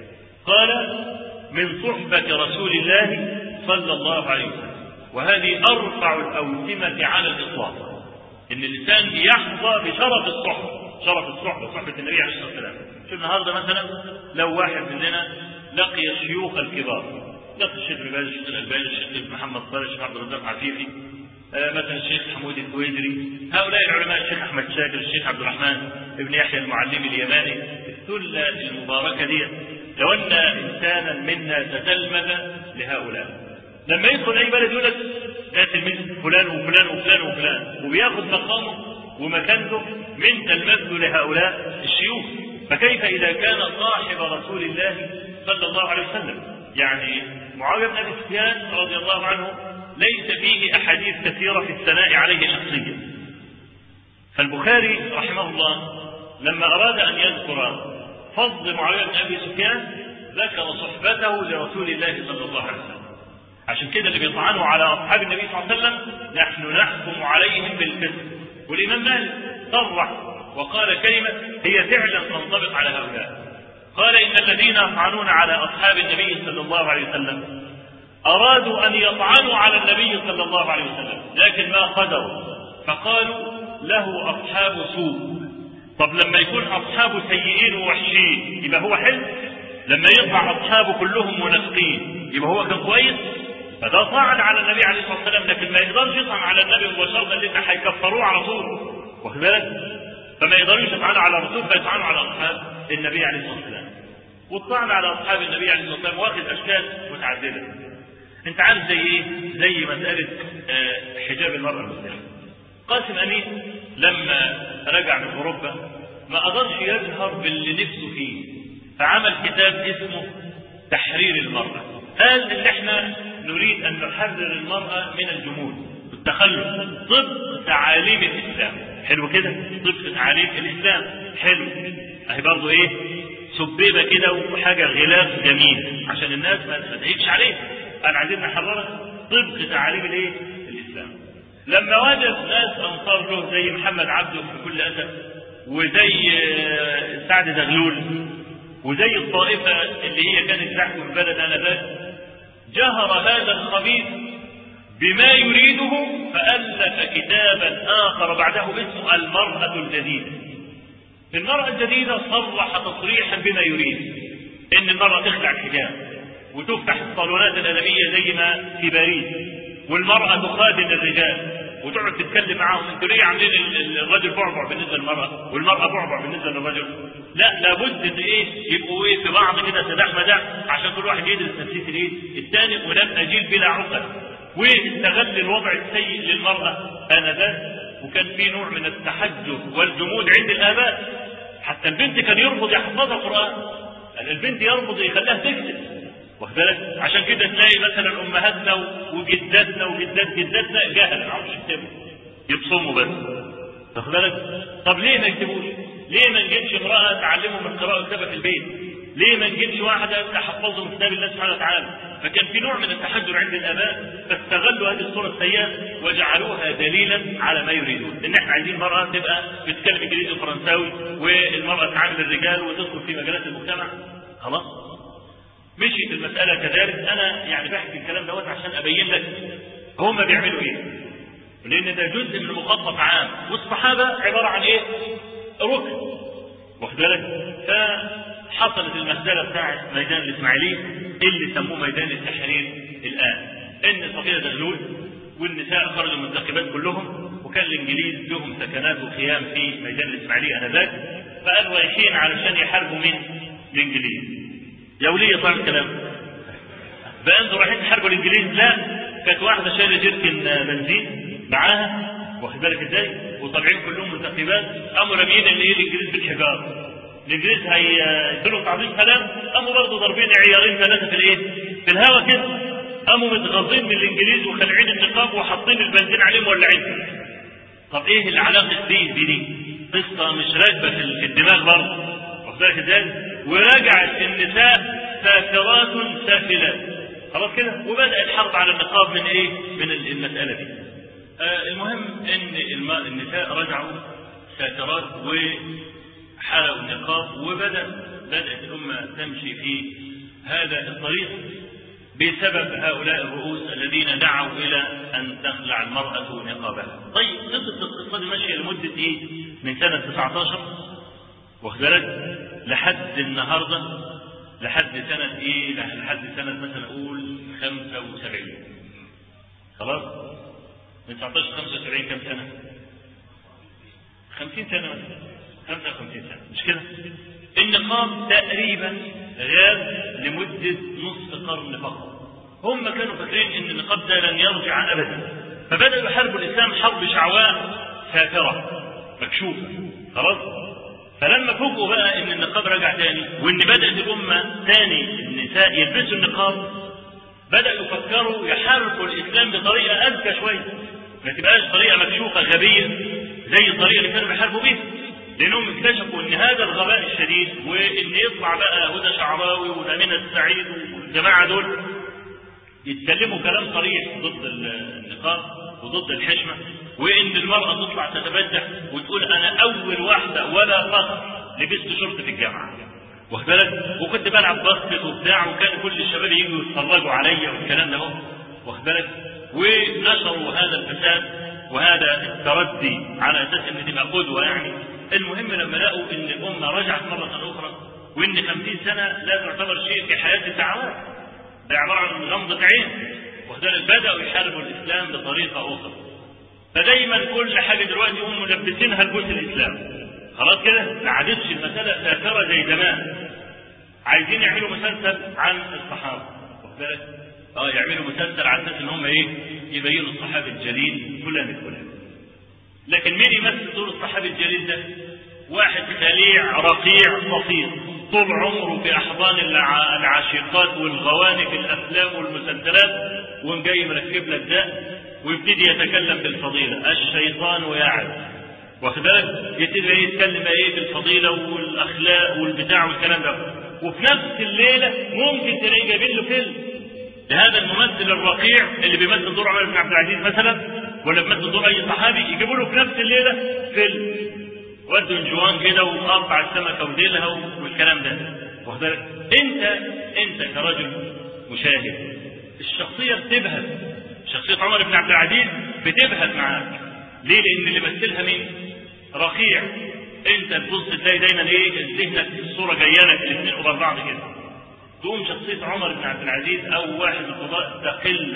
قال من صحبه رسول الله صلى الله عليه وسلم وهذه ارفع الاوسمه على الاطلاق ان الانسان يحظى بشرف الصحبه شرف الصحبه صحبه النبي عليه الصلاه والسلام شوف النهارده مثلا لو واحد مننا لقي الشيوخ الكبار لقي الشيخ ابن باز الشيخ الالباني الشيخ محمد صالح الشيخ عبد الرزاق عفيفي آه مثلا الشيخ حمود الكويدري هؤلاء العلماء الشيخ احمد شاكر الشيخ عبد الرحمن ابن يحيى المعلمي اليماني الثله المباركه دي لو ان انسانا منا تتلمذ لهؤلاء لما يدخل اي بلد يقول لك ده تلميذ فلان وفلان وفلان وفلان وبياخذ مقامه ومكانته من تلمذه لهؤلاء الشيوخ فكيف اذا كان صاحب رسول الله صلى الله عليه وسلم يعني معاويه بن ابي سفيان رضي الله عنه ليس فيه احاديث كثيره في الثناء عليه شخصيا فالبخاري رحمه الله لما اراد ان يذكر فضل معاويه بن ابي سفيان ذكر صحبته لرسول الله صلى الله عليه وسلم عشان كده اللي بيطعنوا على اصحاب النبي صلى الله عليه وسلم نحن نحكم عليهم بالكذب والامام مالك صرح وقال كلمه هي فعلا تنطبق على هؤلاء قال ان الذين يطعنون على اصحاب النبي صلى الله عليه وسلم ارادوا ان يطعنوا على النبي صلى الله عليه وسلم لكن ما قدروا فقالوا له اصحاب سوء طب لما يكون اصحابه سيئين ووحشين يبقى هو حلو لما يطلع اصحابه كلهم منافقين يبقى هو كان كويس فده طعن على النبي عليه الصلاه والسلام لكن ما يقدرش يطعن على النبي مباشره لان هيكفروه على طول واخد بالك؟ فما يقدروش يطعنوا على الرسول فيطعنوا على اصحاب النبي عليه الصلاه والسلام والطعن على اصحاب النبي عليه الصلاه والسلام واخد اشكال متعدده انت عارف زي ايه؟ زي مساله حجاب المراه المسلمه قاسم امين لما رجع من اوروبا ما قدرش يظهر باللي نفسه فيه فعمل كتاب اسمه تحرير المراه قال ان احنا نريد ان نحرر المراه من الجمود والتخلف طبق تعاليم الاسلام حلو كده طبق تعاليم الاسلام حلو اهي برضه ايه سبيبه كده وحاجه غلاف جميل عشان الناس ما تعيبش عليه انا عايزين نحررها طبق تعاليم الايه الاسلام لما وجد ناس انصار له زي محمد عبده في كل اسف وزي سعد زغلول وزي الطائفه اللي هي كانت تحكم البلد انذاك جهر هذا الخبيث بما يريده فالف كتابا اخر بعده اسمه المراه الجديده في المراه الجديده صرح تصريحا بما يريد ان المراه تخلع الحجاب وتفتح الصالونات الادبيه زي ما في باريس والمرأة تخادم الرجال وتقعد تتكلم معاهم انتوا ليه عاملين ال- الرجل بعبع بالنسبه للمراه والمراه بعبع بالنسبه للرجل لا لابد ان ايه يبقوا ايه في بعض كده سداح مداح عشان كل واحد يدرس نفسيه الايه الثاني ونبقى جيل بلا عقد واستغل الوضع السيء للمراه انذاك وكان في نوع من التحجر والجمود عند الاباء حتى البنت كان يرفض يحفظها القران يعني البنت يرفض يخليها تكتب واخد بالك عشان كده تلاقي مثلا امهاتنا وجداتنا وجدات جداتنا جهل ما يعرفوش يكتبوا يبصموا بس واخد بالك طب ليه ما يكتبوش؟ ليه ما نجيبش امراه تعلمهم القراءه والكتابه في البيت؟ ليه ما نجيبش واحده تحفظهم كتاب الله سبحانه وتعالى؟ فكان في نوع من التحجر عند الاباء فاستغلوا هذه الصوره السيئه وجعلوها دليلا على ما يريدون، ان احنا عايزين المراه تبقى بتتكلم انجليزي وفرنساوي والمراه تعامل الرجال وتدخل في مجالات المجتمع خلاص مشيت المسألة كذلك أنا يعني بحكي الكلام دوت عشان أبين لك هم بيعملوا إيه لأن ده جزء من مخطط عام والصحابة عبارة عن إيه ركن واخد بالك فحصلت المسألة بتاعت ميدان الإسماعيلية اللي سموه ميدان التحرير الآن إن صفية دغلول والنساء خرجوا منتخبات كلهم وكان الإنجليز لهم سكنات وخيام في ميدان الإسماعيلية آنذاك فقالوا رايحين علشان يحاربوا مين؟ الإنجليز يا ولية طعم الكلام بقى انتوا رايحين تحاربوا الانجليز لا كانت واحده شايله جيركن بنزين معاها واخد بالك ازاي وطالعين كلهم منتخبات قاموا راميين اللي ايه الانجليز بالحجار الانجليز هيدوا تعظيم سلام قاموا برضه ضاربين عيارين ثلاثه في الايه في الهوا كده قاموا متغاظين من الانجليز وخلعين النقاب وحاطين البنزين عليهم ولعين طب ايه العلاقه دي بدي قصه مش راكبه في الدماغ برضه واخد بالك ازاي ورجعت النساء سافرات سافلات خلاص كده وبدأ الحرب على النقاب من ايه من المسألة دي آه المهم ان الم- النساء رجعوا سافرات وحلقوا النقاب وبدأ بدأت الأمة تمشي في هذا الطريق بسبب هؤلاء الرؤوس الذين دعوا إلى أن تخلع المرأة نقابها طيب قصة القصة دي ماشية لمدة إيه من سنة 19 واخد بالك لحد النهارده لحد سنة ايه لحد سنة مثلا اقول 75 خلاص من 19 75 كم سنة 50 سنة مثلا 55 سنة مش كده النقاب تقريبا غاب لمدة نصف قرن فقط هم كانوا فاكرين ان النقاب ده لن يرجع ابدا فبدأوا يحاربوا الاسلام حرب شعواء سافرة مكشوفة خلاص فلما فوجئوا بقى ان النقاب رجع تاني وان بدات الامه تاني النساء يلبسوا النقاب بداوا يفكروا يحاربوا الاسلام بطريقه اذكى شويه ما تبقاش طريقه مكشوفه غبيه زي الطريقه اللي كانوا بيحاربوا بيها لانهم اكتشفوا ان هذا الغباء الشديد وان يطلع بقى هدى شعراوي والامينه السعيد والجماعه دول يتكلموا كلام صريح ضد النقاب وضد الحشمه وان المراه تطلع تتبجح وتقول انا اول واحده ولا فخر لبست شرطه في الجامعه واخد بالك وكنت بلعب باسكت وبتاع وكان كل الشباب يجوا يتفرجوا عليا والكلام ده اهو واخد بالك ونشروا هذا الفساد وهذا التردي على اساس ان تبقى قدوه يعني المهم لما لقوا ان الامه رجعت مره اخرى وان 50 سنه لا تعتبر شيء في حياه الدعوات ده عباره عن غمضه عين واخد بالك بداوا يحاربوا الاسلام بطريقه اخرى فدايما كل حاجه دلوقتي هم ملبسينها لجوز الاسلام خلاص كده ما عادتش المساله سافره زي زمان عايزين يعملوا مسلسل عن الصحابه واخد بالك اه يعملوا مسلسل على اساس ان هم ايه يبينوا الصحابي الجليل فلان الفلاني لكن مين يمثل دور الصحابي الجليل ده واحد خليع رقيع صفير طول عمره في احضان الع- العاشقات والغواني في الافلام والمسلسلات وقام جاي مركب لك ده ويبتدي يتكلم بالفضيله الشيطان يعد واخد بالك يبتدي بقى يتكلم بقى ايه بالفضيله والاخلاق والبتاع والكلام ده وفي نفس الليله ممكن تلاقيه جايبين له فيلم لهذا الممثل الرقيع اللي بيمثل دور عمر بن عبد العزيز مثلا ولا بيمثل دور اي صحابي يجيبوا له في نفس الليله فيلم ودوا الجوان كده وقطع السمكه وديلها والكلام ده واخد بالك انت انت كرجل مشاهد الشخصيه بتبهت شخصيه عمر بن عبد العزيز بتبهت معاك ليه لان اللي مثلها مين رقيع انت تبص تلاقي دايما ايه ذهنك الصوره جايه لك الاثنين قبل بعض كده تقوم شخصيه عمر بن عبد العزيز او واحد من القضاء تقل عنه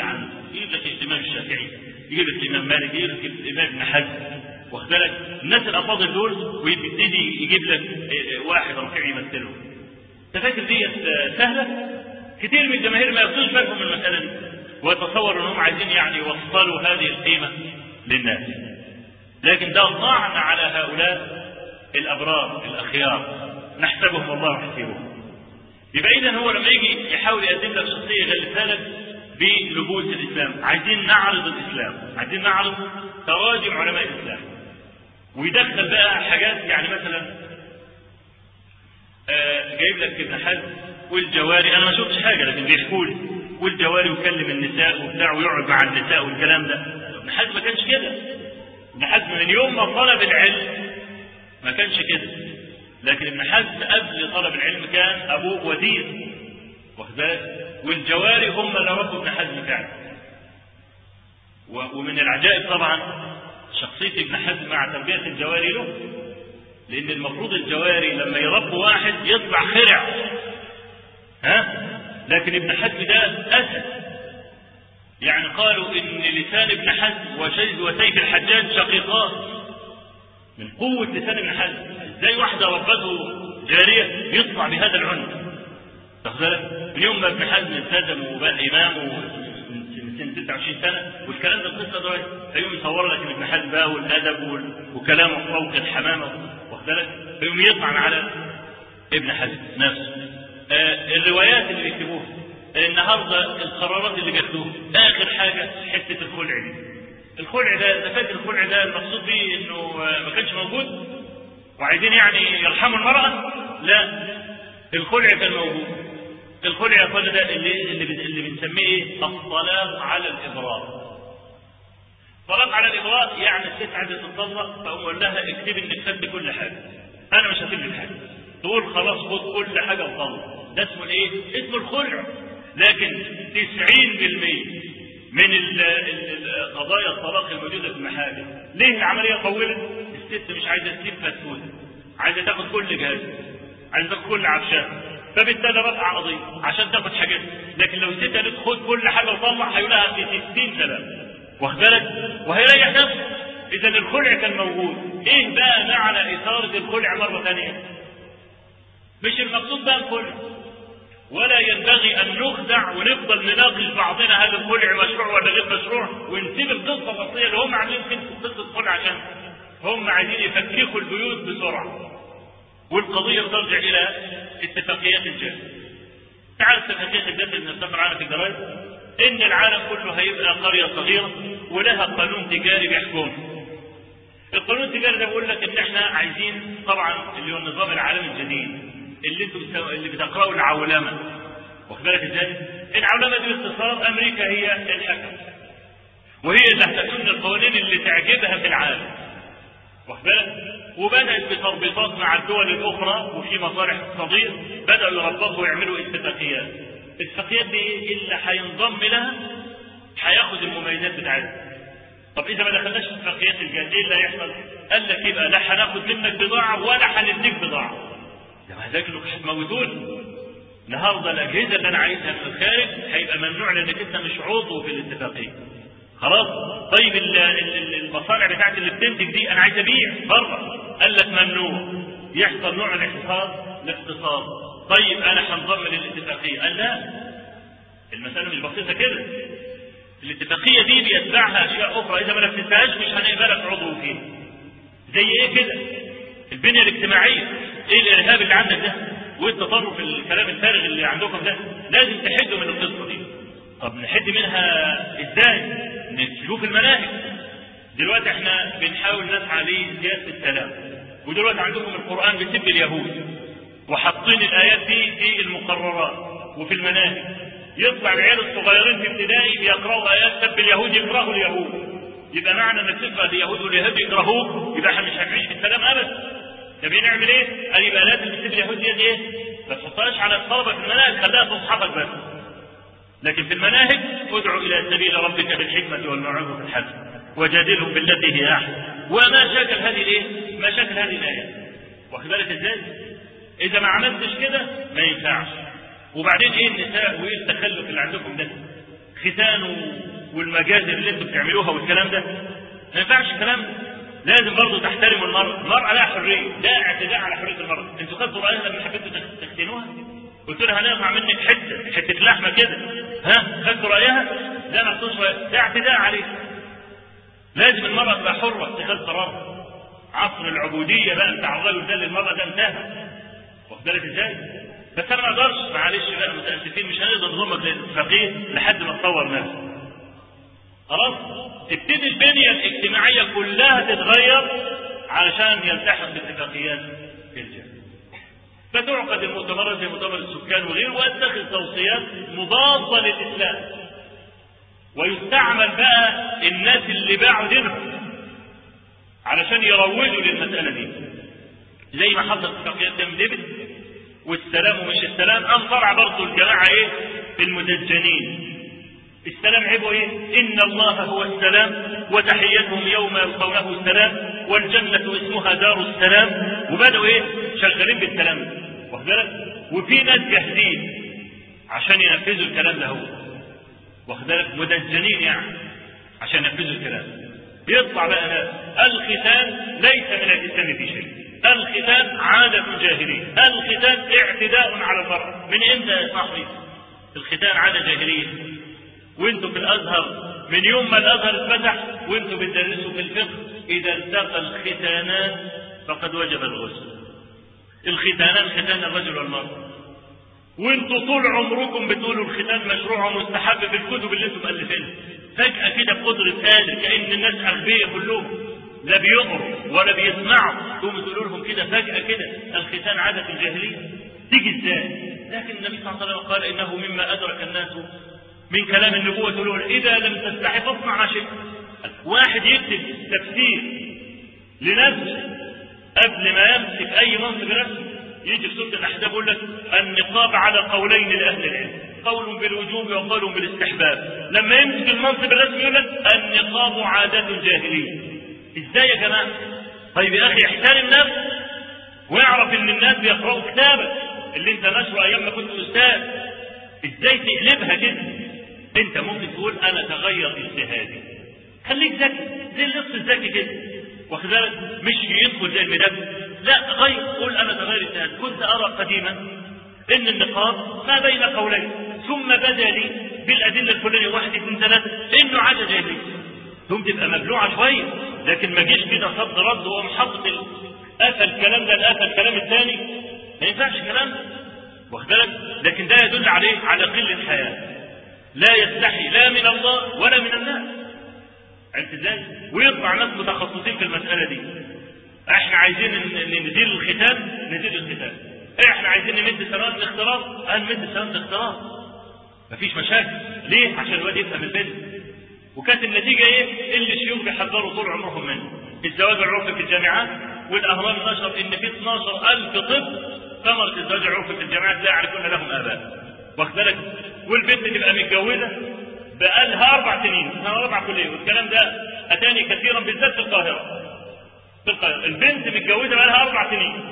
يجيب لك الامام الشافعي يجيب لك الامام مالك يجيب لك الامام ابن حزم واخد بالك الناس الافاضل دول ويبتدي يجيب لك واحد رفيع يمثله انت فاكر ديت سهله كتير من الجماهير ما ياخدوش بالهم من المساله دي ويتصور انهم عايزين يعني يوصلوا هذه القيمه للناس لكن ده طعن على هؤلاء الابرار الاخيار نحسبهم والله حسيبهم يبقى اذا هو لما يجي يحاول يقدم لك شخصيه يغلفها لك بلبوس الاسلام عايزين نعرض الاسلام عايزين نعرض تراجم علماء الاسلام ويدخل بقى حاجات يعني مثلا آه جايب لك ابن حزم والجواري انا ما شفتش حاجه لكن بيحكوا لي والجواري ويكلم النساء وبتاع ويقعد مع النساء والكلام ده ابن حزم ما كانش كده ابن حزم من يوم ما طلب العلم ما كانش كده لكن ابن حزم قبل طلب العلم كان ابوه وزير واخد بالك والجواري هم اللي ربوا ابن حزم فعلا ومن العجائب طبعا شخصية ابن حزم مع تربية الجواري له لأن المفروض الجواري لما يربوا واحد يطلع خرع ها لكن ابن حزم ده أسد يعني قالوا إن لسان ابن حزم وشيز وسيف الحجاج شقيقات من قوة لسان ابن حزم ازاي واحدة ربته جارية يطلع بهذا العنف تاخد بالك من يوم ما ابن حزم التزم وبقى إمام من سن 29 سنة والكلام ده القصة ده فيقوم يصور لك ابن حزم بقى والأدب وكلامه فوق الحمامة واخد بالك فيقوم يطعن على ابن حزم نفسه آه الروايات اللي بيكتبوها النهارده القرارات اللي بياخدوها اخر حاجه حته الخلع دي الخلع ده انت فاكر الخلع ده المقصود بيه انه ما كانش موجود وعايزين يعني يرحموا المراه لا الخلع كان موجود الخلع يا اخوانا ده اللي اللي, اللي بنسميه ايه الطلاق على الابراء الطلاق على الابراء يعني الست عايزه تطلق فاقول لها اكتبي انك خدت كل حاجه انا مش هسيب لك حاجه تقول خلاص خد كل حاجه وطلق ده اسمه الايه اسمه الخلع لكن 90% من قضايا الطلاق الموجوده في المحاكم ليه العمليه طولت الست مش عايزه تسيب فتوته عايزه تاخد كل جهاز عايزه تاخد كل عفشات فبالتالي رفع قضيه عشان تاخد حاجات لكن لو الست قالت خد كل حاجه وطلع هيقولها في 60 سلام واخد بالك وهيريح نفسه اذا الخلع كان موجود ايه بقى معنى اثاره الخلع مره ثانيه مش المقصود بقى الخلع ولا ينبغي ان نخدع ونفضل نناقش بعضنا هل الخلع مشروع ولا غير مشروع ونسيب القصه الاصليه اللي هم عاملين قصه الخلع عشان هم عايزين يفككوا البيوت بسرعه والقضيه ترجع الى اتفاقيات الجهل تعرف اتفاقيات الجهل اللي بنتفق عنها في الجرايد ان العالم كله هيبقى قريه صغيره ولها قانون تجاري بيحكمها القانون التجاري ده بيقول لك ان احنا عايزين طبعا اللي هو النظام العالمي الجديد اللي انتوا اللي بتقراوا العولمه واخد بالك ازاي؟ العولمه دي باختصار امريكا هي الحكم وهي اللي هتكون القوانين اللي تعجبها في العالم واخد بالك؟ وبدات بتربيطات مع الدول الاخرى وفي مصالح اقتصاديه بداوا يربطوا ويعملوا اتفاقيات الاتفاقيات دي ايه؟ اللي هينضم لها هياخد المميزات بتاعتها طب اذا ما دخلناش في اتفاقيات الجهاد ايه اللي هيحصل؟ قال لك يبقى لا هناخد منك بضاعه ولا هنديك بضاعه مع ذلك انكم هتموتون النهارده الاجهزه اللي انا عايزها من الخارج هيبقى ممنوع لانك انت مش عضو في الاتفاقيه خلاص طيب المصانع بتاعت اللي بتنتج دي انا عايز ابيع بره قال لك ممنوع يحصل نوع من الاحتفاظ الاقتصاد طيب انا هنضم للاتفاقيه قال لا المساله مش بسيطه كده الاتفاقيه دي بيتبعها اشياء اخرى اذا ما نفذتهاش مش هنقبلك عضو فيها زي ايه كده البنيه الاجتماعيه ايه الارهاب اللي عندك ده وايه التطرف الكلام الفارغ اللي عندكم ده لازم تحدوا من القصه دي طب نحد منها ازاي نشوف المناهج دلوقتي احنا بنحاول نسعى لسياسه السلام ودلوقتي عندكم القران بيسب اليهود وحاطين الايات دي في المقررات وفي المناهج يطلع العيال الصغيرين في ابتدائي بيقراوا ايات سب اليهود يكرهوا اليهود يبقى معنى انك تقرا اليهود واليهود يكرهوك يبقى احنا مش هنعيش بالسلام ابدا طب نعمل ايه؟ قال يبقى لازم نسيب اليهود دي ايه؟ ما تحطهاش على الطلبه في المناهج خليها في مصحفك بس. لكن في المناهج ادعو الى سبيل ربك بالحكمه والموعظه الحسنه وجادلهم بالتي هي احسن وما شاكل هذه الايه؟ ما شاكل هذه الايات. واخد بالك ازاي؟ اذا ما عملتش كده ما ينفعش. وبعدين ايه النساء وايه التخلف اللي عندكم ده؟ ختان والمجازر اللي انتوا بتعملوها والكلام ده ما ينفعش الكلام ده لازم برضه تحترموا المرأة المرأة لها حرية ده اعتداء على حرية المرأة انتوا خدتوا رأيها لما حبيتوا تختنوها قلت لها هنقطع منك حتة حتة لحمة كده ها خدتوا رأيها ده ما خدتوش ده اعتداء عليها لازم المرأة تبقى حرة اتخاذ قرار عصر العبودية بقى بتاع الرجل ده للمرأة ده انتهى واخد بالك ازاي؟ بس انا ما اقدرش معلش بقى متاسفين مش هنقدر نضمك للفقيه لحد ما تطور نفسه. خلاص؟ تبتدي البنيه الاجتماعيه كلها تتغير علشان يلتحق باتفاقيات في الجامعه. فتعقد المؤتمرات زي مؤتمر السكان وغيره ويتخذ توصيات مضاده للاسلام. ويستعمل بقى الناس اللي باعوا دينهم علشان يروجوا للمساله دي. زي ما حصل اتفاقيات كام ديفيد والسلام ومش السلام قام طلع برضه الجماعه ايه المدجنين السلام عيبه ايه ان الله هو السلام وتحيتهم يوم يلقونه السلام والجنة اسمها دار السلام وبدأوا ايه شغالين بالسلام واخد بالك وفي ناس جاهزين عشان ينفذوا الكلام ده هو واخد بالك مدجنين يعني عشان ينفذوا الكلام يطلع بقى ناس الختان ليس من الاسلام في شيء الختان عادة جاهلية الختان اعتداء على المرأة من امتى يا صاحبي الختان عادة جاهلية وانتوا في الازهر من يوم ما الازهر اتفتح وانتوا بتدرسوا في الفقه اذا التقى الختانان فقد وجب الغسل الختانان ختان الرجل والمرأة وانتوا طول عمركم بتقولوا الختان مشروع ومستحب في الكتب اللي انتم مؤلفينها فجأة كده بقدرة قادر كأن الناس أغبياء كلهم لا بيقروا ولا بيسمعوا تقوم تقولوا لهم كده فجأة كده الختان عادة الجاهلية تيجي ازاي؟ لكن النبي صلى الله عليه وسلم قال انه مما ادرك الناس من كلام النبوة تقولون اذا لم تستحي فاصنع ما شئت. واحد يكتب تفسير لنفسه قبل ما يمسك اي منصب رسمي يجي في سوره الاحزاب يقول لك النقاب على قولين لاهل العلم قول بالوجوب وقول بالاستحباب لما يمسك المنصب الرسمي يقول لك النقاب عادة جاهلية ازاي يا جماعة طيب يا اخي احترم نفسك واعرف ان الناس بيقرأوا كتابك اللي انت نشره ايام ما كنت استاذ ازاي تقلبها كده انت ممكن تقول انا تغير اجتهادي خليك ذكي زي اللص الذكي كده واخد بالك مش يدخل زي المدرس لا غير قول انا تغير اجتهادي كنت ارى قديما ان النقاب ما بين قولين ثم بدا لي بالادله الفلانيه واحد اثنين ثلاثه انه عاده جاهليه ثم تبقى مبلوعه شويه لكن ما جيش كده صد رد وقام حاطط قفل الكلام ده قفل الكلام الثاني ما ينفعش الكلام ده واخد بالك لكن ده يدل عليه على قله الحياه لا يستحي لا من الله ولا من الناس عرفت ازاي؟ ويطلع ناس متخصصين في المساله دي احنا عايزين نزيل الختان نزيل الختان احنا عايزين نمد سنوات الاختلاط هنمد سنوات الاختلاط مفيش مشاكل ليه؟ عشان الواد يفهم البنت وكانت النتيجه ايه؟ اللي الشيوخ بيحذروا طول عمرهم منه الزواج العرفي في الجامعات والاهرام نشر ان في 12000 طب ثمره الزواج العرفي في الجامعات لا يعرفون لهم اباء واخد بالك والبنت تبقى متجوزه بقالها اربع سنين سنه رابعه كليه والكلام ده اتاني كثيرا بالذات في القاهره في القاهره البنت متجوزه بقالها اربع سنين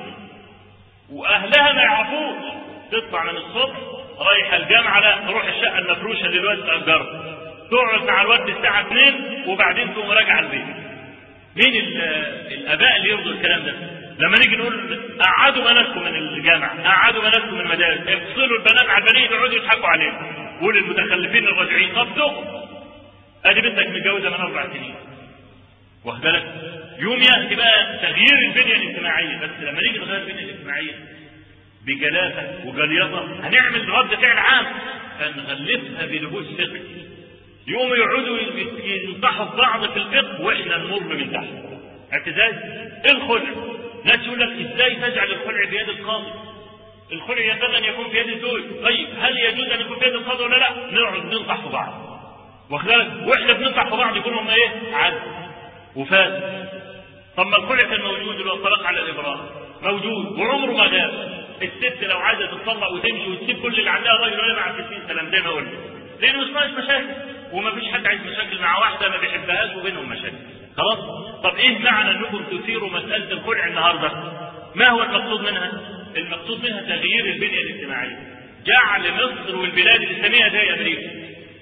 واهلها ما يعرفوش تطلع من الصبح رايحه الجامعه لا تروح الشقه المفروشه اللي الواد تاجرها تقعد مع الواد الساعه 2 وبعدين تقوم راجعه البيت مين الاباء اللي يرضوا الكلام ده لما نيجي نقول قعدوا بناتكم من الجامعه قعدوا بناتكم من المدارس افصلوا البنات على البنين يقعدوا يضحكوا عليهم قول المتخلفين الراجعين طب دق ادي بنتك متجوزه من اربع سنين واخد بالك يوم ياتي بقى تغيير البنيه الاجتماعيه بس لما نيجي نغير البنيه الاجتماعيه بجلافه وجليطه هنعمل رد فعل عام فنغلفها بلبوس فقهي يقوموا يقعدوا ينصحوا في بعض في الفقه واحنا نمر من تحت اعتزاز الخلع ناس يقول لك ازاي تجعل الخلع بيد القاضي الخلع ينبغي ان يكون في يد الزوج طيب هل يجوز ان يكون في يد القاضي ولا لا نقعد ننصح في بعض واخد بالك واحنا بننصح في بعض يكون هم ايه عدل وفاز طب ما الخلع كان موجود اللي هو الطلاق على الابراء موجود وعمره ما غاب الست لو عايزه تطلق وتمشي وتسيب كل اللي عندها راجل ولا مع 60 سلام زي ما قلت لانه مش ناقص مشاكل وما فيش حد عايز مشاكل مع واحده ما بيحبهاش وبينهم مشاكل خلاص طب ايه معنى انكم تثيروا مساله الخلع النهارده ما هو المقصود منها المقصود منها تغيير البنيه الاجتماعيه جعل مصر والبلاد الاسلاميه زي امريكا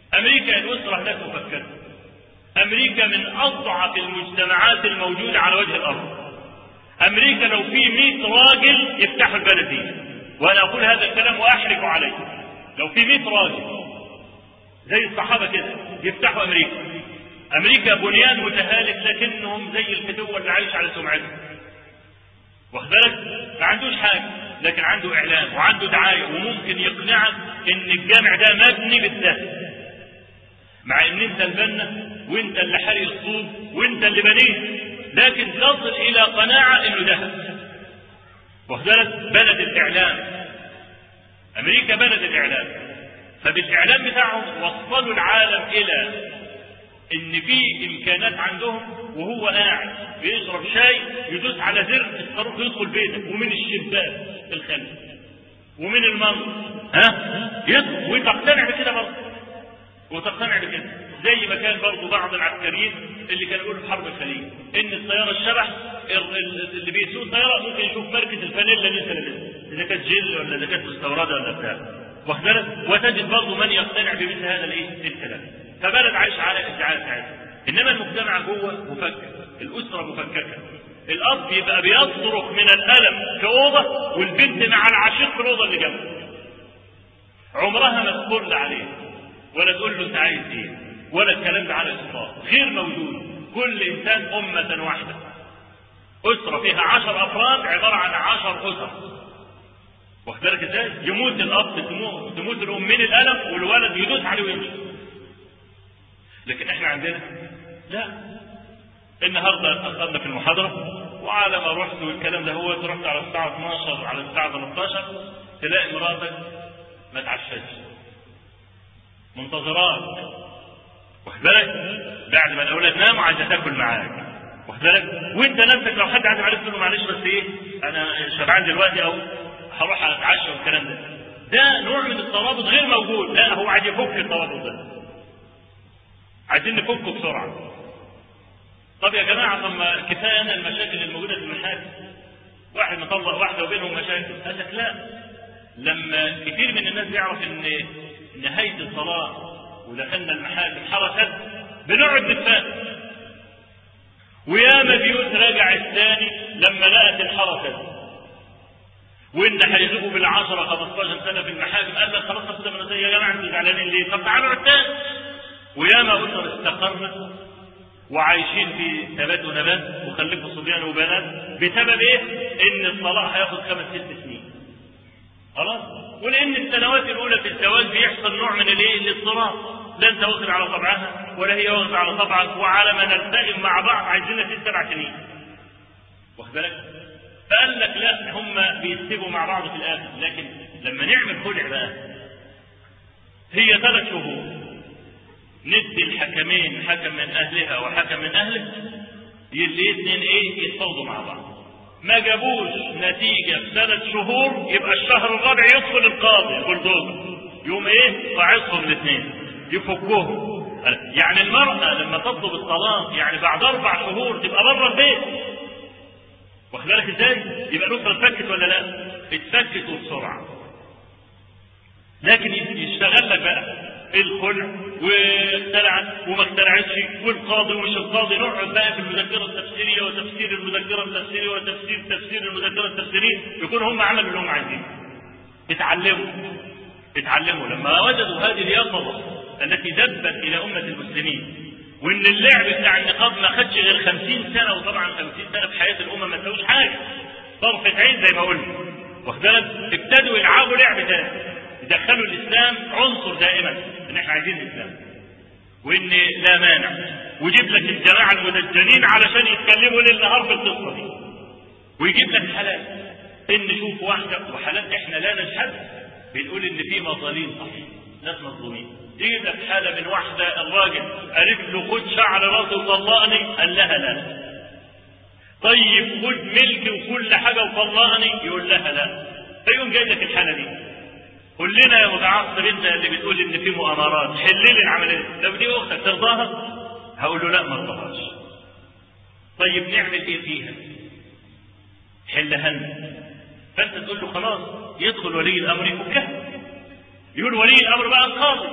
امريكا الاسره هناك مفككه امريكا من اضعف المجتمعات الموجوده على وجه الارض امريكا لو في 100 راجل يفتحوا البلد دي وانا اقول هذا الكلام واحرق عليه لو في 100 راجل زي الصحابه كده يفتحوا امريكا امريكا بنيان متهالك لكنهم زي الفتوه اللي عايش على سمعته واخد بالك ما عندوش حاجه لكن عنده اعلام وعنده دعايه وممكن يقنعك ان الجامع ده مبني بالذهب مع ان انت البنا وانت اللي حرق الصوب وانت اللي بنيت لكن تصل الى قناعه انه ذهب واخد بالك بلد الاعلام امريكا بلد الاعلام فبالاعلام بتاعهم وصلوا العالم الى ان في امكانات عندهم وهو قاعد بيشرب شاي يدوس على زر الصاروخ يدخل بيتك ومن الشباك الخلف ومن المنظر ها يدخل وتقتنع بكده برضه وتقتنع بكده زي ما كان برضه بعض العسكريين اللي كانوا يقولوا في حرب الخليج ان الطياره الشبح اللي بيسوق الطياره ممكن يشوف ماركه الفانيلا اللي انت لابسها اذا كانت جل ولا اذا كانت مستورده ولا بتاع واخد بالك وتجد برضه من يقتنع بمثل هذا الايه الكلام فبلد عايش على ادعاء ساعتها انما المجتمع جوه مفكك الاسره مفككه الاب يبقى بيصرخ من الالم في اوضه والبنت مع العشيق في الاوضه اللي جنبه عمرها ما تقول عليه ولا تقول له انت عايز ايه ولا الكلام ده على الاطلاق غير موجود كل انسان امه واحده اسره فيها عشر افراد عباره عن عشر اسر واخد بالك ازاي؟ يموت الاب تموت, تموت الام من الالم والولد يدوس عليه ويمشي لكن احنا عندنا لا النهارده اتاخرنا في المحاضره وعلى ما رحت والكلام ده هو رحت على الساعه 12 على الساعه 13 تلاقي مراتك ما تعشتش منتظراك واخد بالك بعد ما الاولاد ناموا عايزه تاكل معاك واخد بالك وانت نفسك لو حد عزم عليك تقول له معلش بس ايه انا شبعان دلوقتي او هروح اتعشى والكلام ده ده نوع من الترابط غير موجود لا هو عايز يفك الترابط ده عايزين نفكه بسرعه طب يا جماعه طب ما كفايه انا المشاكل الموجوده في المحاكم واحد مطلق واحده وبينهم مشاكل قال لك لا لما كثير من الناس يعرف ان نهايه الصلاه ودخلنا المحاكم حركت بنقعد نتفاهم وياما بيوت راجع الثاني لما لقت الحركه وان هيذوقوا بالعشرة 15 سنه في المحاكم قال لك خلاص خد من يا جماعه انتوا زعلانين ليه؟ طب تعالوا الثاني وياما اسر استقرت وعايشين في ثبات ونبات وخلفوا صبيان وبنات بسبب ايه؟ ان الطلاق هياخد خمس ست سنين. خلاص؟ ولان السنوات الاولى في الزواج بيحصل نوع من الايه؟ الاضطراب. لا انت واخد على طبعها ولا هي واخده على طبعك وعلى ما نلتئم مع بعض عايزينها ست سبع سنين. واخد بالك؟ فقال لك لا هم بيسيبوا مع بعض في الاخر لكن لما نعمل خلع بقى هي ثلاث شهور ندي الحكمين حكم من اهلها وحكم من اهله الاثنين ايه يتفاوضوا مع بعض ما جابوش نتيجه في ثلاث شهور يبقى الشهر الرابع يدخل القاضي البلدوزر يوم ايه قاعدهم الاثنين يفكوهم يعني المرأة لما تطلب الطلاق يعني بعد أربع شهور تبقى بره البيت واخد بالك ازاي؟ يبقى الأسرة اتفكت ولا لا؟ اتفكت وبسرعة لكن يشتغل لك بقى الخلع واختلعت وما اختلعتش والقاضي ومش القاضي نقعد بقى في المذكره التفسيريه وتفسير المذكره التفسيريه وتفسير تفسير المذكره التفسيريه يكون هم عملوا اللي هم عايزينه. اتعلموا اتعلموا لما وجدوا هذه اليقظه التي دبت الى امه المسلمين وان اللعب بتاع النقاب ما خدش غير 50 سنه وطبعا 50 سنه في حياه الامه ما تساويش حاجه طرفه عين زي ما قلنا واخد بالك ابتدوا يلعبوا لعب تاني يدخلوا الاسلام عنصر دائما ان احنا عايزين الاسلام وان لا مانع ويجيب لك الجماعه المدجنين علشان يتكلموا ليل نهار في القصه دي ويجيب لك حلال ان نشوف واحده وحالات احنا لا نشهد بنقول ان في مظالم صحيح ناس مظلومين يجيب لك حاله من واحده الراجل قالت له خد شعر راسي وطلقني قال لها لا طيب خد ملكي وكل حاجه وطلقني يقول لها لا فيقوم جايب لك الحاله دي قول لنا يا متعصب انت اللي بتقول ان في مؤامرات حل لي العمليه لو دي اختك ترضاها هقول له لا ما ارضاهاش طيب نعمل ايه فيها حلها لنا فانت تقول له خلاص يدخل ولي الامر يفكها يقول ولي الامر بقى القاضي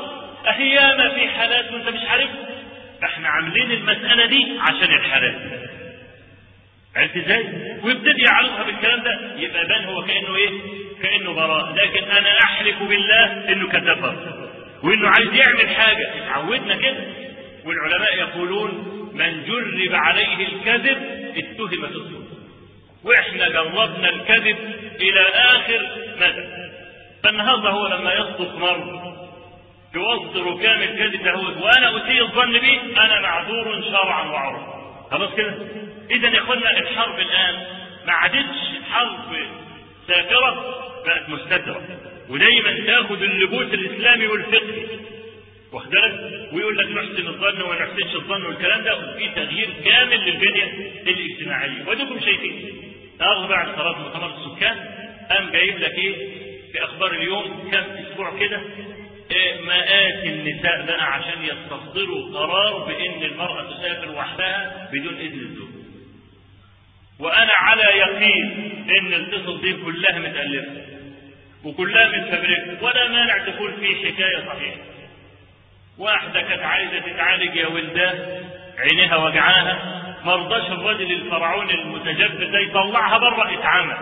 اهي في حالات وانت مش عارفها فاحنا عاملين المسألة دي عشان الحالات عرفت ازاي؟ ويبتدي يعرضها بالكلام ده يبقى بان هو كانه ايه؟ كانه براء، لكن انا احلف بالله انه كذاب برضه. وانه عايز يعمل حاجه، اتعودنا كده. والعلماء يقولون من جرب عليه الكذب اتهم في الصدق. واحنا جربنا الكذب الى اخر مدى. فالنهارده هو لما يصدق مره في وسط ركام الكذب ده وانا اسيء الظن به انا معذور شرعا وعرفا. خلاص كده؟ اذا يا اخوانا الحرب الان ما عادتش حرب سافره بقت مستتره ودايما تاخد اللبوس الاسلامي والفقهي واخد بالك ويقول لك نحسن الظن وما نحسنش الظن والكلام ده وفي تغيير كامل للبنيه الاجتماعيه واديكم شايفين النهارده بعد قرار مؤتمر السكان قام جايب لك ايه في اخبار اليوم كم اسبوع كده إيه مئات النساء بقى عشان يستصدروا قرار بان المراه تسافر وحدها بدون اذن الزوج وانا على يقين ان القصص دي كلها متالفه وكلها متفبركه ولا مانع تكون في حكايه صحيحه واحده كانت عايزه تتعالج يا ولدان عينيها وجعاها ما رضاش الراجل الفرعوني المتجبر ده يطلعها بره اتعمى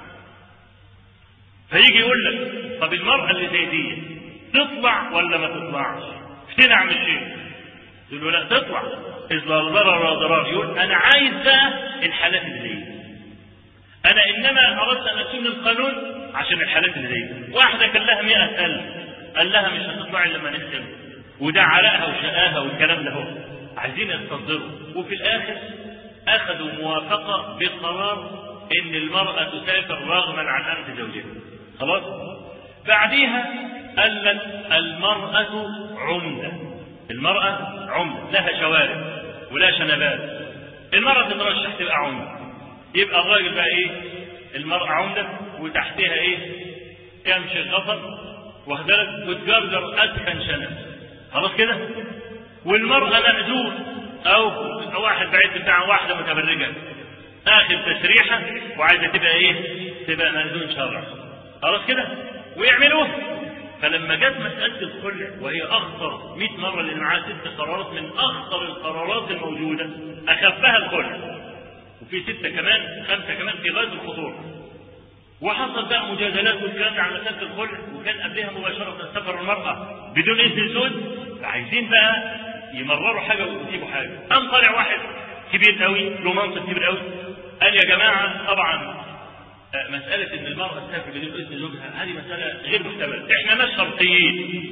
فيجي يقول لك طب المراه اللي زي دي تطلع ولا ما تطلعش فين اعمل شيء تقول له لا تطلع اذ لا ضرر ولا ضرار يقول انا عايز بقى الحالات اللي زي انا انما اردت ان اسن القانون عشان الحالات اللي زي واحده كان لها 100000 قال لها مش هتطلعي لما نختم وده عرقها وشقاها والكلام ده هو عايزين يستصدروا وفي الاخر اخذوا موافقه بقرار ان المراه تسافر رغما عن انف زوجها خلاص بعديها قال لك المراه عمده المراه عمده لها شوارب ولا شنبات المراه تترشح تبقى عمده يبقى الراجل بقى ايه المراه عمده وتحتها ايه يمشي غفر واخد بالك وتجرجر ادخن شنب خلاص كده والمراه مأذون او واحد بعيد بتاع واحده متبرجه اخر تسريحه وعايزه تبقى ايه تبقى مأذون شرعي خلاص كده ويعملوه فلما جت مسألة الخلع وهي أخطر 100 مرة لأن معاها ست قرارات من أخطر القرارات الموجودة أخفها الخلع وفي ستة كمان خمسة كمان في غاية الخطورة وحصل بقى مجادلات والكلام على مسألة الخلع وكان قبلها مباشرة سفر المرأة بدون إذن الزوج عايزين بقى يمرروا حاجة ويسيبوا حاجة قام طالع واحد كبير قوي له منصب كبير قوي قال يا جماعة طبعا مسألة إن المرأة تسافر بدون إذن زوجها هذه مسألة غير محتملة، إحنا ناس شرطيين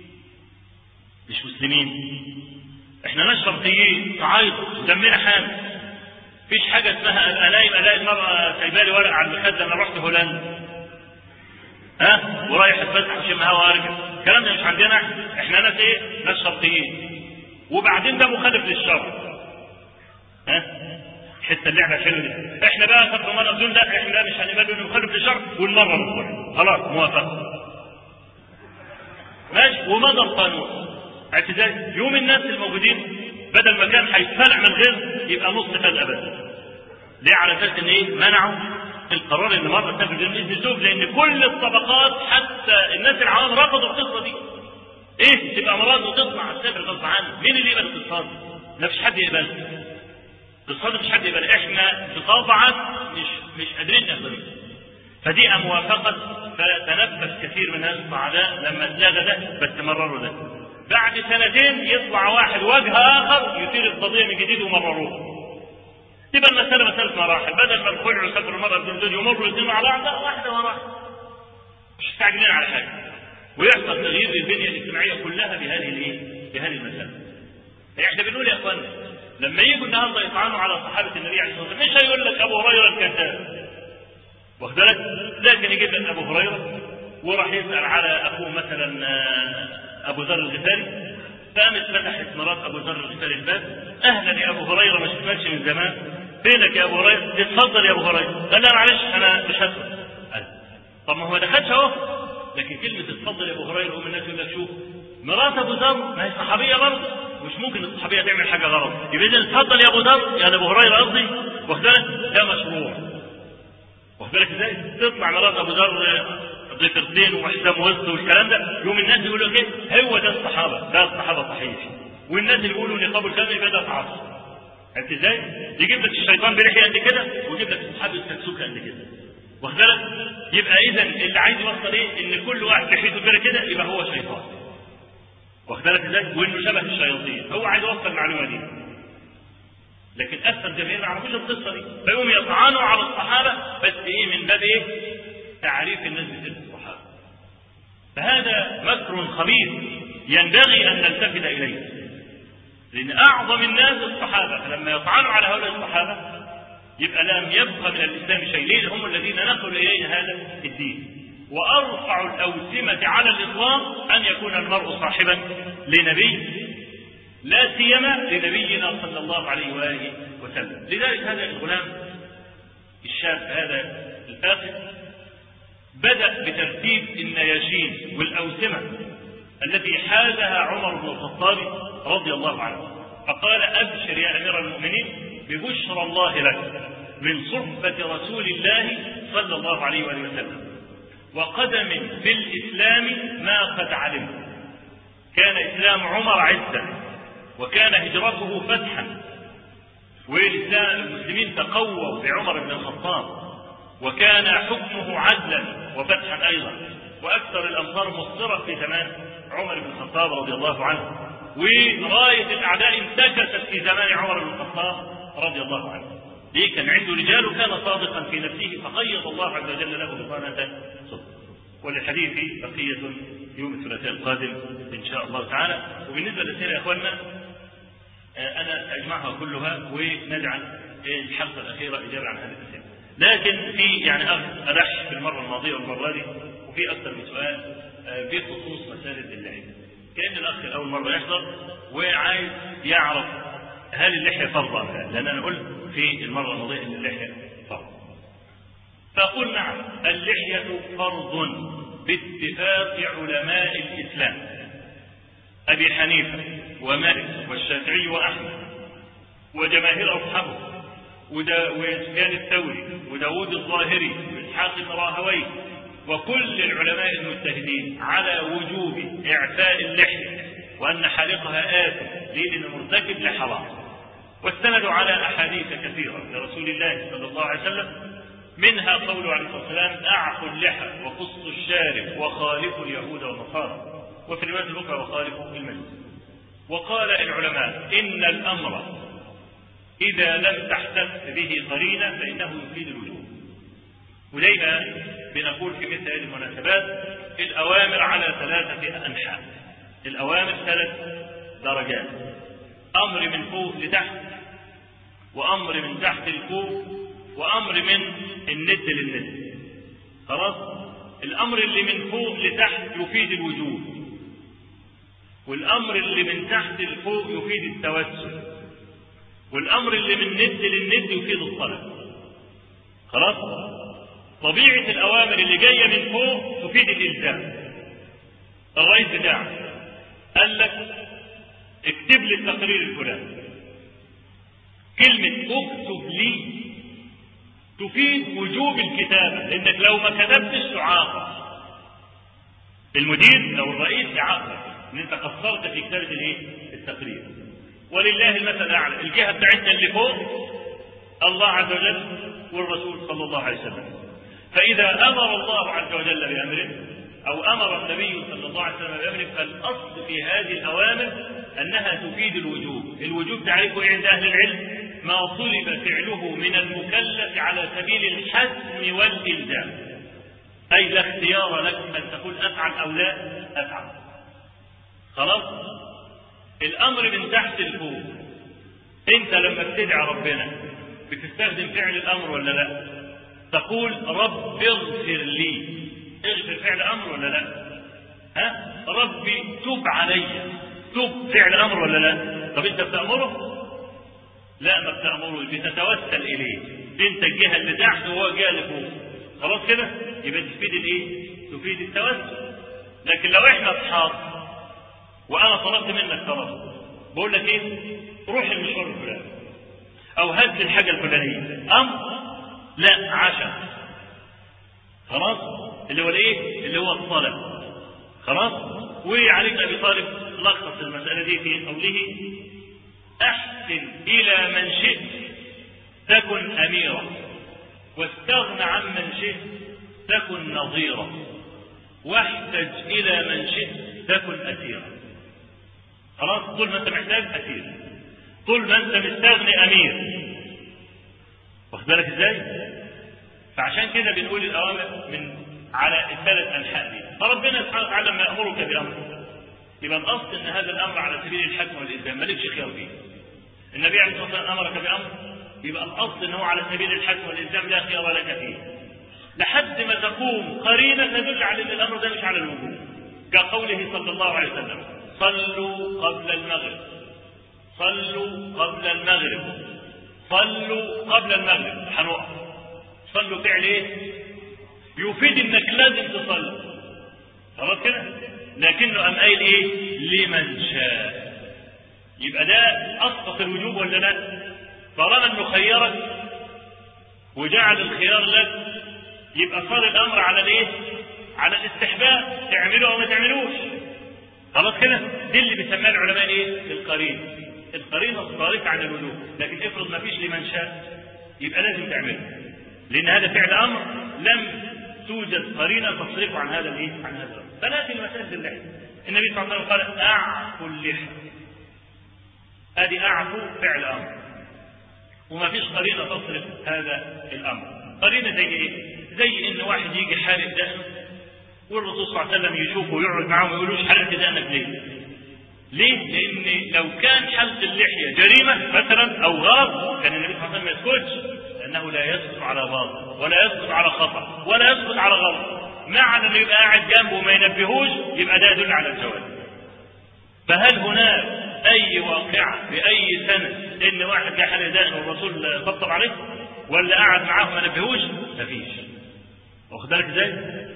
مش مسلمين. إحنا ناس شرطيين تعايض ودمنا حامل. مفيش حاجة اسمها أبقى نايم ألاقي المرأة سايبالي ورق على المخدة أنا رحت هولندا. ها؟ ورايح أتفسح وشم هوا وأرجع. الكلام ده مش عندنا إحنا. إحنا ناس إيه؟ ناس شرطيين. وبعدين ده مخالف للشرع. ها؟ حته اللعبه حلوه دي احنا بقى خدنا مره بدون ده احنا مش هنقبل انه مخالف للشرع والمره نقول خلاص موافقه ماشي ومضى القانون اعتزال يوم الناس الموجودين بدل ما كان هيتفلع من غير يبقى نص فجأة بس ليه على اساس ان ايه منعوا القرار ان مره تسافر بدون اذن الزوج لان كل الطبقات حتى الناس العوام رفضوا القصه دي ايه تبقى مراد وتطلع تسافر غصب عنك مين اللي يقبل الاقتصاد؟ ما فيش حد يقبلها الاقتصاد مش حد يبقى احنا بطبعا مش مش قادرين نقبل فدي موافقة فتنفس كثير من الناس السعداء لما اتلغى ده بس مرروا ده بعد سنتين يطلع واحد وجه اخر يثير القضيه من جديد ومرروه تبقى المساله مساله مراحل بدل ما الخلع وسفر المراه بدون زوج يمروا الاثنين مع بعض لا واحده ورا مش مستعجلين على حاجه ويحصل تغيير للبنيه الاجتماعيه كلها بهذه الايه؟ بهذه المساله. احنا بنقول يا اخوانا لما يجوا النهارده يطعنوا على صحابه النبي عليه الصلاه والسلام مش هيقول لك ابو هريره الكذاب واخد بالك؟ لكن يجيب لك ابو هريره وراح يسال على اخوه مثلا ابو ذر الغفاري فقامت فتحت مرات ابو ذر الغفاري الباب اهلا يا ابو هريره ما شفناكش من زمان فينك يا ابو هريره؟ اتفضل يا ابو هريره قال لا معلش انا مش هدخل طب ما هو ما دخلش اهو لكن كلمه اتفضل يا ابو هريره هم الناس يقول لك شوف مرات ابو ذر ما هي صحابيه برضه مش ممكن الصحابيه تعمل حاجه غلط يبقى اذا اتفضل يا ابو ذر يا ابو هريره قصدي واخد بالك ده مشروع واخد بالك ازاي؟ تطلع مرات ابو ذر ضفرتين وحزام وسط والكلام ده يوم الناس يقولوا لك ايه هو ده الصحابه ده الصحابه صحيح والناس اللي بيقولوا نقاب الكلام يبقى ده تعصب عرفت ازاي؟ يجيب لك الشيطان بريحه قد كده ويجيب لك الصحابي السكسوكه قد كده واخد بالك؟ يبقى اذا اللي عايز يوصل ايه؟ ان كل واحد لحيته كبيره كده يبقى هو شيطان واخد بالك ازاي؟ وانه شبه الشياطين هو عايز يوصل المعلومه دي لكن اكثر جماهير ما يعرفوش القصه دي فيقوم يطعنوا على الصحابه بس ايه من باب ايه؟ تعريف الناس بسيره الصحابه فهذا مكر خبيث ينبغي ان نلتفت اليه لان اعظم الناس الصحابه فلما يطعنوا على هؤلاء الصحابه يبقى لم يبقى من الاسلام شيء ليه هم الذين نقلوا الينا هذا الدين وارفع الاوسمه على الاطلاق ان يكون المرء صاحبا لنبي لا سيما لنبينا صلى الله عليه واله وسلم لذلك هذا الغلام الشاب هذا الفاقد بدا بترتيب النياشين والاوسمه التي حازها عمر بن الخطاب رضي الله عنه فقال ابشر يا امير المؤمنين ببشرى الله لك من صحبه رسول الله صلى الله عليه واله وسلم وقدم في الاسلام ما قد علمت كان اسلام عمر عزا وكان هجرته فتحا والاسلام المسلمين تقووا بعمر بن الخطاب وكان حكمه عدلا وفتحا ايضا واكثر الامصار مصدره في زمان عمر بن الخطاب رضي الله عنه ورايه الاعداء انتكست في زمان عمر بن الخطاب رضي الله عنه ليه كان عنده رجال وكان صادقا في نفسه فقيض الله عز وجل له بطانه صدق وللحديث بقيه يوم الثلاثاء القادم ان شاء الله تعالى وبالنسبه للاسئله يا اخواننا انا اجمعها كلها ونجعل الحلقه الاخيره اجابه عن هذه الاسئله لكن في يعني ألح في المرة الماضية والمرة دي وفي أكثر من سؤال بخصوص مسألة اللحية. كأن الأخ أول مرة يحضر وعايز يعرف هل اللحية فرض أم لا؟ لأن أنا قلت في المرة الماضية أن اللحية فرض. فأقول نعم اللحية فرض باتفاق علماء الإسلام. أبي حنيفة ومالك والشافعي وأحمد وجماهير أصحابه وسفيان الثوري وداود الظاهري وإسحاق بن راهويه وكل العلماء المجتهدين على وجوب إعفاء اللحية وأن حالقها آثم ليه لأنه مرتكب لحرام واستندوا على أحاديث كثيرة لرسول الله صلى الله عليه وسلم منها قوله عليه الصلاة والسلام أعفوا اللحى وقصوا الشارب وخالفوا اليهود والنصارى وفي الرواية الأخرى وخالفوا المجوس وقال العلماء إن الأمر إذا لم تحتف به قرينة فإنه يفيد الوجوب ودايما بنقول في مثل هذه المناسبات الأوامر على ثلاثة أنحاء الأوامر ثلاث درجات أمر من فوق لتحت وأمر من تحت لفوق وأمر من الند للند خلاص الأمر اللي من فوق لتحت يفيد الوجوب والأمر اللي من تحت لفوق يفيد التوسل والامر اللي من ند للند يفيد الطلب خلاص طبيعه الاوامر اللي جايه من فوق تفيد الالزام الرئيس بتاعك قال لك اكتب لي التقرير الفلاني كلمه اكتب لي تفيد وجوب الكتابه لانك لو ما كتبتش تعاقب المدير او الرئيس يعاقبك ان انت قصرت في كتابه الايه التقرير ولله المثل الاعلى الجهه بتاعتنا اللي فوق الله عز وجل والرسول صلى الله عليه وسلم فاذا امر الله عز وجل بامره او امر النبي صلى الله عليه وسلم بامره فالاصل في هذه الاوامر انها تفيد الوجوب الوجوب تعرفه عند اهل العلم ما طلب فعله من المكلف على سبيل الحسم والالزام اي لا اختيار لك ان تقول افعل او لا افعل خلاص الامر من تحت لفوق انت لما بتدعي ربنا بتستخدم فعل الامر ولا لا تقول رب اغفر لي اغفر فعل امر ولا لا ها ربي تب علي تب فعل امر ولا لا طب انت بتامره لا ما بتامره بتتوسل اليه انت الجهه اللي تحت وهو الجهه اللي فوق خلاص كده يبقى تفيد الايه تفيد التوسل لكن لو احنا اصحاب وانا طلبت منك طلب بقول لك ايه روح المشوار الفلاني او هات لي الحاجه الفلانيه امر لا عشاء خلاص اللي هو الايه اللي هو الطلب خلاص وعلي بن ابي طالب لخص المساله دي في قوله احسن الى من شئت تكن اميرا واستغن عمن شئت تكن نظيرا واحتج الى من شئت تكن اسيرا خلاص طول ما انت محتاج اسير طول ما انت مستغني امير واخد بالك ازاي فعشان كده بنقول الاوامر من على الثلاث انحاء دي فربنا سبحانه وتعالى لما يامرك بامر يبقى الاصل ان هذا الامر على سبيل الحكم والالزام مالكش خيار فيه النبي عليه الصلاه والسلام امرك بامر يبقى الاصل ان هو على سبيل الحكم والالزام لا خيار لك فيه لحد ما تقوم قرينه تدل على ان الامر ده مش على الوجوب كقوله صلى الله عليه وسلم صلوا قبل المغرب صلوا قبل المغرب صلوا قبل المغرب هنقف صلوا فعل ايه؟ يفيد انك لازم تصلي خلاص كده؟ لكنه قام قايل ايه؟ لمن شاء يبقى ده اسقط الوجوب ولا لا؟ طالما انه خيرك وجعل الخيار لك يبقى صار الامر على الايه؟ على الاستحباب تعمله او ما تعملوش خلاص كده؟ دي اللي بيسميها العلماء ايه؟ القرين القرينه الصارفه عن الوجوب لكن افرض ما فيش لمن شاء يبقى لازم تعمله لان هذا فعل امر لم توجد قرينه تصرفه عن هذا الايه؟ عن هذا الامر فناتي لمساله اللحيه النبي صلى الله عليه وسلم قال اعفوا اللحيه ادي اعفو فعل امر وما فيش قرينه تصرف هذا الامر قرينه زي ايه؟ زي ان واحد يجي حارق دقنه والرسول صلى الله عليه وسلم يشوفه ويقعد معاه وما يقولوش حرقت دقنك ليه؟ ليه؟ لأن لو كان حلق اللحية جريمة مثلا أو غلط كان النبي صلى الله عليه وسلم ما يسكتش لأنه لا يسكت على باطل ولا يسكت على خطأ ولا يسكت على غلط معنى انه يبقى قاعد جنبه وما ينبهوش يبقى ده يدل على الجواز فهل هناك أي واقعة في أي سنة إن واحد جه حلق دقن والرسول طبطب عليه ولا قعد معاه ما نبهوش؟ مفيش واخد بالك ازاي؟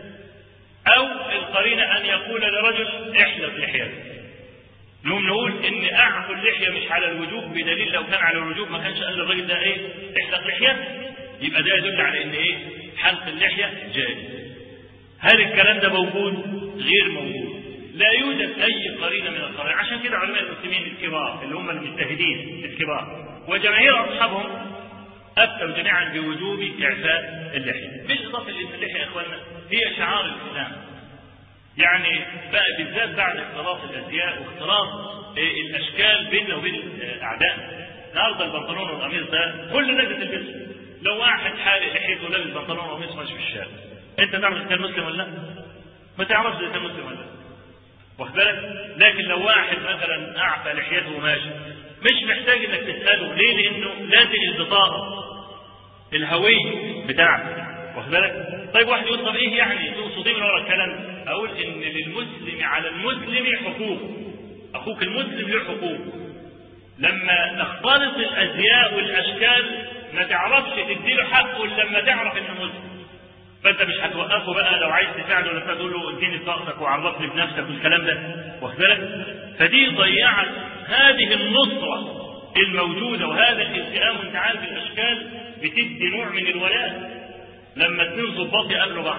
أو القرينة أن يقول لرجل احلق لحيتك نقوم نقول ان اعفو اللحيه مش على الوجوب بدليل لو كان على الوجوب ما كانش قال للراجل ده ايه احلق لحيتك يبقى ده يدل على ان ايه حلق اللحيه جائز هل الكلام ده موجود غير موجود لا يوجد اي قرينه من القرائن عشان كده علماء المسلمين الكبار اللي هم المجتهدين الكبار وجماهير اصحابهم افتوا جميعا بوجوب اعفاء اللحيه بالاضافه لان اللحيه يا اخواننا هي شعار الاسلام يعني بقى بالذات بعد اختلاط الازياء واختلاط الاشكال بيننا وبين اعدائنا النهارده البنطلون والقميص ده كل الناس بتلبسه لو واحد حالق لحيته ولابس بنطلون وقميص ماشي في الشارع انت تعرف اذا كان مسلم ولا لا؟ ما تعرفش اذا كان مسلم ولا لا واخد بالك؟ لكن لو واحد مثلا اعفى لحيته وماشي مش محتاج انك تساله ليه؟ لانه لازم البطاقه الهويه بتاعته واخد بالك؟ طيب واحد يقول طب ايه يعني تقصد ايه من ورا الكلام؟ اقول ان للمسلم على المسلم حقوق اخوك المسلم له حقوق لما تختلط الازياء والاشكال ما تعرفش تديله حقه الا لما تعرف انه مسلم فانت مش هتوقفه بقى لو عايز تساعده ولا تقول له اديني بطاقتك وعرفني بنفسك والكلام ده واخد بالك؟ فدي ضيعت هذه النصره الموجوده وهذا الالتئام وانت عارف الاشكال بتدي نوع من الولاء لما اتنين ظباط يقابلوا بعض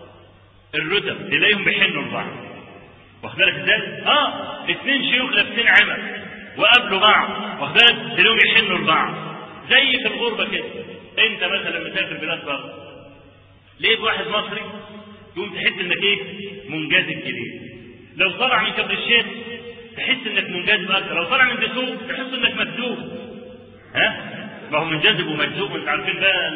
الرتب تلاقيهم بيحنوا لبعض واخد بالك ازاي؟ اه اثنين شيوخ لابسين عمل وقابلوا بعض واخد بالك تلاقيهم يحنوا لبعض زي في الغربه كده انت مثلا مسافر بلاد بره لقيت واحد مصري تقوم تحس انك ايه؟ منجذب اليه لو طلع من كبر الشيخ تحس انك منجذب اكثر لو طلع من دسوق تحس انك مجذوب ها؟ ما هو منجذب ومجذوب انت عارفين بقى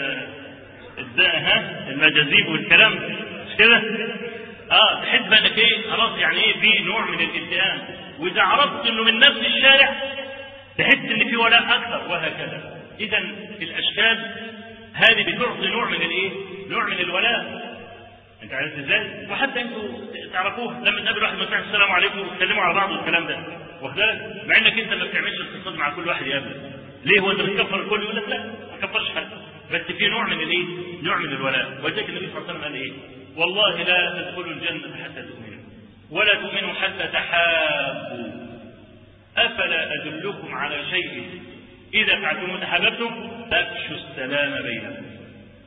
ها المجاذيب والكلام مش كده؟ اه تحس بانك ايه خلاص يعني ايه في نوع من الالتئام واذا عرفت انه من نفس الشارع تحس ان في ولاء اكثر وهكذا اذا الاشكال هذه بتعطي نوع من الايه؟ نوع من الولاء انت عرفت ازاي؟ وحتى انتوا تعرفوه لما تقابل واحد مثلا السلام عليكم وتتكلموا على بعض والكلام ده واخد بالك؟ مع انك انت ما بتعملش اقتصاد مع كل واحد يقابلك ليه هو انت بتكفر الكل يقول لك لا ما تكفرش حد بس في نوع من الايه؟ نوع من الولاء، ولذلك النبي صلى الله عليه وسلم قال ايه؟ والله لا تدخلوا الجنة حتى تؤمنوا، ولا تؤمنوا حتى تحابوا. أفلا أدلكم على شيء إذا فعلتم تحاببتم أفشوا السلام بينكم.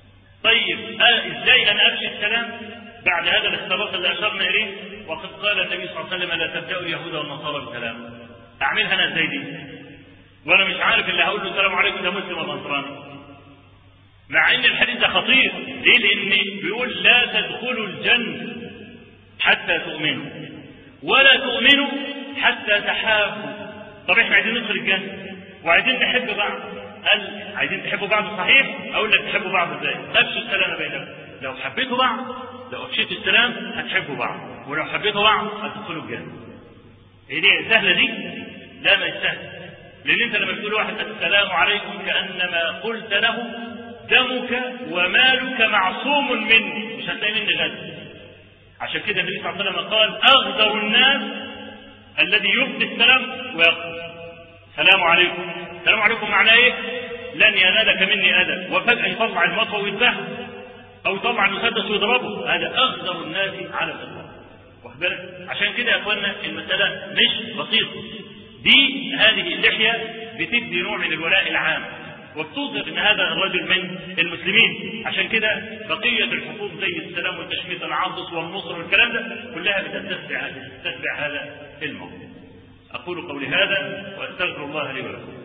طيب آه ازاي انا افشي السلام بعد هذا الاختباط اللي اشرنا اليه وقد قال النبي صلى الله عليه وسلم لا تبداوا اليهود والنصارى بالسلام اعملها انا ازاي دي وانا مش عارف اللي هقول له السلام عليكم ده مسلم ولا نصراني مع ان الحديث ده خطير ليه لان بيقول لا تدخلوا الجنه حتى تؤمنوا ولا تؤمنوا حتى تحابوا طب احنا عايزين ندخل الجنه وعايزين نحب بعض قال عايزين تحبوا بعض صحيح اقول لك تحبوا بعض ازاي افشوا السلام بينكم لو حبيتوا بعض لو افشيتوا السلام هتحبوا بعض ولو حبيتوا بعض هتدخلوا الجنه هي دي سهله دي لا ما سهل لان انت لما بتقول واحد السلام عليكم كانما قلت له دمك ومالك معصوم مني مش هتلاقي مني غد عشان كده النبي صلى الله عليه وسلم قال اغدر الناس الذي يبدي السلام ويقول السلام عليكم السلام عليكم معناه ايه لن ينالك مني اذى وفجاه يطلع المطوى ويذبحه او يطلع المسدس ويضربه هذا اغدر الناس على الاطلاق واخد بالك عشان كده يا اخوانا المساله مش بسيطه دي هذه اللحيه بتدي نوع من الولاء العام وبتوصف ان هذا الرجل من المسلمين عشان كده بقيه الحقوق زي السلام والتشميت العاطس والنصر والكلام ده كلها بتتبع تتبع هذا الموضوع اقول قولي هذا واستغفر الله لي ولكم